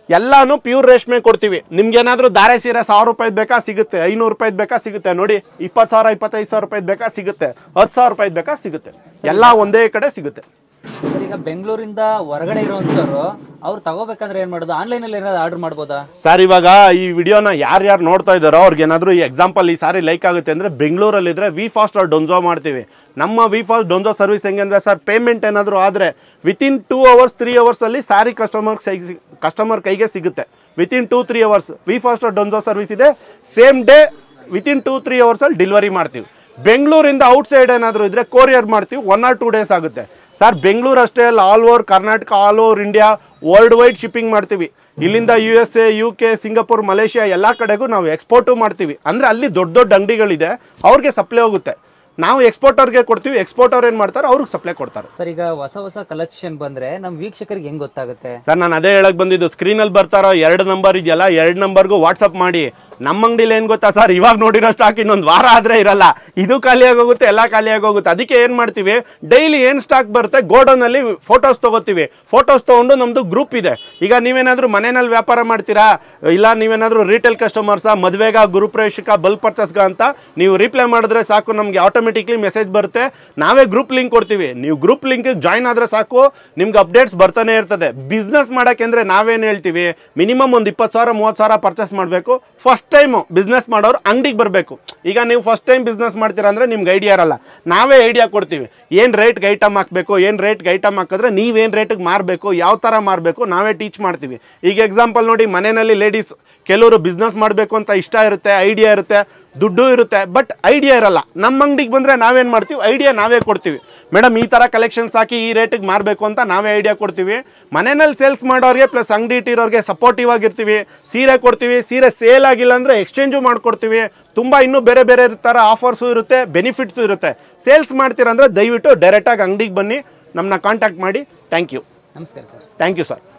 ಎಲ್ಲಾನು ಪ್ಯೂರ್ ರೇಷ್ಮೆ ಕೊಡ್ತೀವಿ ನಿಮ್ಗೆ ಏನಾದ್ರೂ ದಾರೆ ಸೀರೆ ಸಾವಿರ ರೂಪಾಯಿ ಬೇಕಾ ಸಿಗುತ್ತೆ ಐನೂರು ರೂಪಾಯಿ ಬೇಕಾ ಸಿಗುತ್ತೆ ನೋಡಿ ಇಪ್ಪತ್ತು ಸಾವಿರ ಇಪ್ಪತ್ತೈದು ಸಾವಿರ ರೂಪಾಯಿ ಬೇಕಾ ಸಿಗುತ್ತೆ ಹತ್ತು ಸಾವಿರ ರೂಪಾಯಿ ಬೇಕಾ ಸಿಗುತ್ತೆ ಎಲ್ಲ ಒಂದೇ ಕಡೆ ಸಿಗುತ್ತೆ ಸರ್ ಈಗ ಬೆಂಗಳೂರಿಂದ ಹೊರಗಡೆ ಇರುವಂತವ್ರು ಅವ್ರು ತಗೋಬೇಕಂದ್ರೆ ಏನ್ ಮಾಡೋದು ಆನ್ಲೈನ್ ಅಲ್ಲಿ ಏನಾದ್ರು ಆರ್ಡರ್ ಮಾಡ್ಬೋದಾ ಸರ್ ಇವಾಗ ಈ ವಿಡಿಯೋನ ಯಾರ್ಯಾರು ನೋಡ್ತಾ ಇದ್ದಾರೋ ಅವ್ರಿಗೆ ಏನಾದರೂ ಈ ಎಕ್ಸಾಂಪಲ್ ಈ ಸಾರಿ ಲೈಕ್ ಆಗುತ್ತೆ ಅಂದರೆ ಬೆಂಗಳೂರಲ್ಲಿದ್ದರೆ ವಿ ಫಾಸ್ಟ್ ಅವ್ರು ಡೊನ್ಸೋ ಮಾಡ್ತೀವಿ ನಮ್ಮ ವಿ ಫಾಸ್ಟ್ ಡೊನ್ಸೋ ಸರ್ವಿಸ್ ಹೆಂಗೆ ಅಂದರೆ ಸರ್ ಪೇಮೆಂಟ್ ಏನಾದರೂ ಆದರೆ ವಿತಿನ್ ಟೂ ಅವರ್ಸ್ ತ್ರೀ ಅವರ್ಸಲ್ಲಿ ಸ್ಯಾರಿ ಕಸ್ಟಮರ್ ಕಸ್ಟಮರ್ ಕೈಗೆ ಸಿಗುತ್ತೆ within two three hours we fast Dunzo service ಇದೆ same day within two three ಅವರ್ಸಲ್ಲಿ ಡೆಲಿವರಿ ಮಾಡ್ತೀವಿ ಬೆಂಗಳೂರಿಂದ ಔಟ್ ಸೈಡ್ ಏನಾದರೂ ಇದ್ದರೆ ಕೊರಿಯರ್ ಮಾಡ್ತೀವಿ ಒನ್ ಆರ್ ಟೂ ಡೇಸ್ ಆಗುತ್ತೆ ಸರ್ ಬೆಂಗಳೂರು ಅಷ್ಟೇ ಅಲ್ಲ all over Karnataka all over India worldwide shipping ಮಾಡ್ತೀವಿ ಇಲ್ಲಿಂದ U S A U K Singapore Malaysia ಎಲ್ಲ ಕಡೆಗೂ ನಾವು ಎಕ್ಸ್ಪೋರ್ಟು ಮಾಡ್ತೀವಿ ಅಂದರೆ ಅಲ್ಲಿ ದೊಡ್ಡ ದೊಡ್ಡ ಅಂಗಡಿಗಳಿದೆ ಅವ್ರಿಗೆ ಸಪ್ಲೈ ಹೋಗುತ್ತೆ ನಾವು ಎಕ್ಸ್ಪೋರ್ಟರ್ಗೆ ಕೊಡ್ತೀವಿ ಎಕ್ಸ್ಪೋರ್ಟರ್ ಏನು ಮಾಡ್ತಾರೆ ಅವ್ರಿಗೆ ಸಪ್ಲೈ ಕೊಡ್ತಾರೆ ಸರ್ ಈಗ ಹೊಸ ಹೊಸ ಕಲೆಕ್ಷನ್ ಬಂದ್ರೆ ನಮ್ ವೀಕ್ಷಕರಿಗೆ ಹೆಂಗ್ ಗೊತ್ತಾಗುತ್ತೆ ಸರ್ ನಾನು ಅದೇ ಹೇಳಕ್ ಬಂದಿದ್ದು ಸ್ಕ್ರೀನಲ್ಲಿ ಬರ್ತಾರೋ ಎರಡು ನಂಬರ್ ಇದೆಯಲ್ಲ ಎರಡು ನಂಬರ್ಗೂ ವಾಟ್ಸಪ್ ಮಾಡಿ ನಮ್ಮ ಅಂಗಡಿಲಿ ಏನು ಗೊತ್ತಾ ಸರ್ ಇವಾಗ ನೋಡಿರೋ ಸ್ಟಾಕ್ ಇನ್ನೊಂದು ವಾರ ಆದರೆ ಇರಲ್ಲ ಇದು ಖಾಲಿ ಆಗೋಗುತ್ತೆ ಎಲ್ಲ ಖಾಲಿ ಆಗೋಗುತ್ತೆ ಅದಕ್ಕೆ ಏನು ಮಾಡ್ತೀವಿ ಡೈಲಿ ಏನು ಸ್ಟಾಕ್ ಬರುತ್ತೆ ಗೋಡೌನಲ್ಲಿ ಫೋಟೋಸ್ ತೊಗೋತೀವಿ ಫೋಟೋಸ್ ತೊಗೊಂಡು ನಮ್ಮದು ಗ್ರೂಪ್ ಇದೆ ಈಗ ನೀವೇನಾದರೂ ಮನೆಯಲ್ಲಿ ವ್ಯಾಪಾರ ಮಾಡ್ತೀರಾ ಇಲ್ಲ ನೀವೇನಾದರೂ ರಿಟೇಲ್ ಕಸ್ಟಮರ್ಸಾ ಮದುವೆಗ ಗುರುಪ್ರವೇಶಕ ಬಲ್ಕ್ ಪರ್ಚೇಸ್ಗ ಅಂತ ನೀವು ರಿಪ್ಲೈ ಮಾಡಿದ್ರೆ ಸಾಕು ನಮಗೆ ಆಟೋಮೆಟಿಕ್ಲಿ ಮೆಸೇಜ್ ಬರುತ್ತೆ ನಾವೇ ಗ್ರೂಪ್ ಲಿಂಕ್ ಕೊಡ್ತೀವಿ ನೀವು ಗ್ರೂಪ್ ಲಿಂಕ್ ಜಾಯ್ನ್ ಆದರೆ ಸಾಕು ನಿಮ್ಗೆ ಅಪ್ಡೇಟ್ಸ್ ಬರ್ತಾನೆ ಇರ್ತದೆ ಬಿಸ್ನೆಸ್ ಮಾಡೋಕೆಂದ್ರೆ ನಾವೇನು ಹೇಳ್ತೀವಿ ಮಿನಿಮಮ್ ಒಂದು ಇಪ್ಪತ್ತು ಸಾವಿರ ಮೂವತ್ತು ಸಾವಿರ ಪರ್ಚೇಸ್ ಮಾಡಬೇಕು ಫಸ್ಟ್ ಟೈಮು ಬಿಸ್ನೆಸ್ ಮಾಡೋರು ಅಂಗಡಿಗೆ ಬರಬೇಕು ಈಗ ನೀವು ಫಸ್ಟ್ ಟೈಮ್ ಬಿಸ್ನೆಸ್ ಮಾಡ್ತೀರಾ ಅಂದರೆ ನಿಮ್ಗೆ ಐಡಿಯಾ ಇರಲ್ಲ ನಾವೇ ಐಡಿಯಾ ಕೊಡ್ತೀವಿ ಏನು ರೇಟ್ಗೆ ಐಟಮ್ ಹಾಕಬೇಕು ಏನು ರೇಟ್ಗೆ ಐಟಮ್ ಹಾಕಿದ್ರೆ ನೀವೇನು ರೇಟಿಗೆ ಮಾರಬೇಕು ಯಾವ ಥರ ಮಾರಬೇಕು ನಾವೇ ಟೀಚ್ ಮಾಡ್ತೀವಿ ಈಗ ಎಕ್ಸಾಂಪಲ್ ನೋಡಿ ಮನೆಯಲ್ಲಿ ಲೇಡೀಸ್ ಕೆಲವರು ಬಿಸ್ನೆಸ್ ಮಾಡಬೇಕು ಅಂತ ಇಷ್ಟ ಇರುತ್ತೆ ಐಡಿಯಾ ಇರುತ್ತೆ ದುಡ್ಡು ಇರುತ್ತೆ ಬಟ್ ಐಡಿಯಾ ಇರಲ್ಲ ನಮ್ಮ ಅಂಗಡಿಗೆ ಬಂದರೆ ನಾವೇನು ಮಾಡ್ತೀವಿ ಐಡಿಯಾ ನಾವೇ ಕೊಡ್ತೀವಿ ಮೇಡಮ್ ಈ ಥರ ಕಲೆಕ್ಷನ್ಸ್ ಹಾಕಿ ಈ ರೇಟಿಗೆ ಮಾರಬೇಕು ಅಂತ ನಾವೇ ಐಡಿಯಾ ಕೊಡ್ತೀವಿ ಮನೆಯಲ್ಲಿ ಸೇಲ್ಸ್ ಮಾಡೋರಿಗೆ ಪ್ಲಸ್ ಅಂಗಡಿ ಇಟ್ಟಿರೋರಿಗೆ ಸಪೋರ್ಟಿವ್ ಆಗಿರ್ತೀವಿ ಸೀರೆ ಕೊಡ್ತೀವಿ ಸೀರೆ ಸೇಲ್ ಆಗಿಲ್ಲ ಅಂದರೆ ಎಕ್ಸ್ಚೇಂಜು ಮಾಡ್ಕೊಡ್ತೀವಿ ತುಂಬ ಇನ್ನೂ ಬೇರೆ ಬೇರೆ ಥರ ಆಫರ್ಸು ಇರುತ್ತೆ ಬೆನಿಫಿಟ್ಸು ಇರುತ್ತೆ ಸೇಲ್ಸ್ ಮಾಡ್ತೀರಂದ್ರೆ ದಯವಿಟ್ಟು ಡೈರೆಕ್ಟಾಗಿ ಅಂಗಡಿಗೆ ಬನ್ನಿ ನಮ್ಮನ್ನ ಕಾಂಟ್ಯಾಕ್ಟ್ ಮಾಡಿ ಥ್ಯಾಂಕ್ ಯು ನಮಸ್ಕಾರ ಸರ್ ಥ್ಯಾಂಕ್ ಯು ಸರ್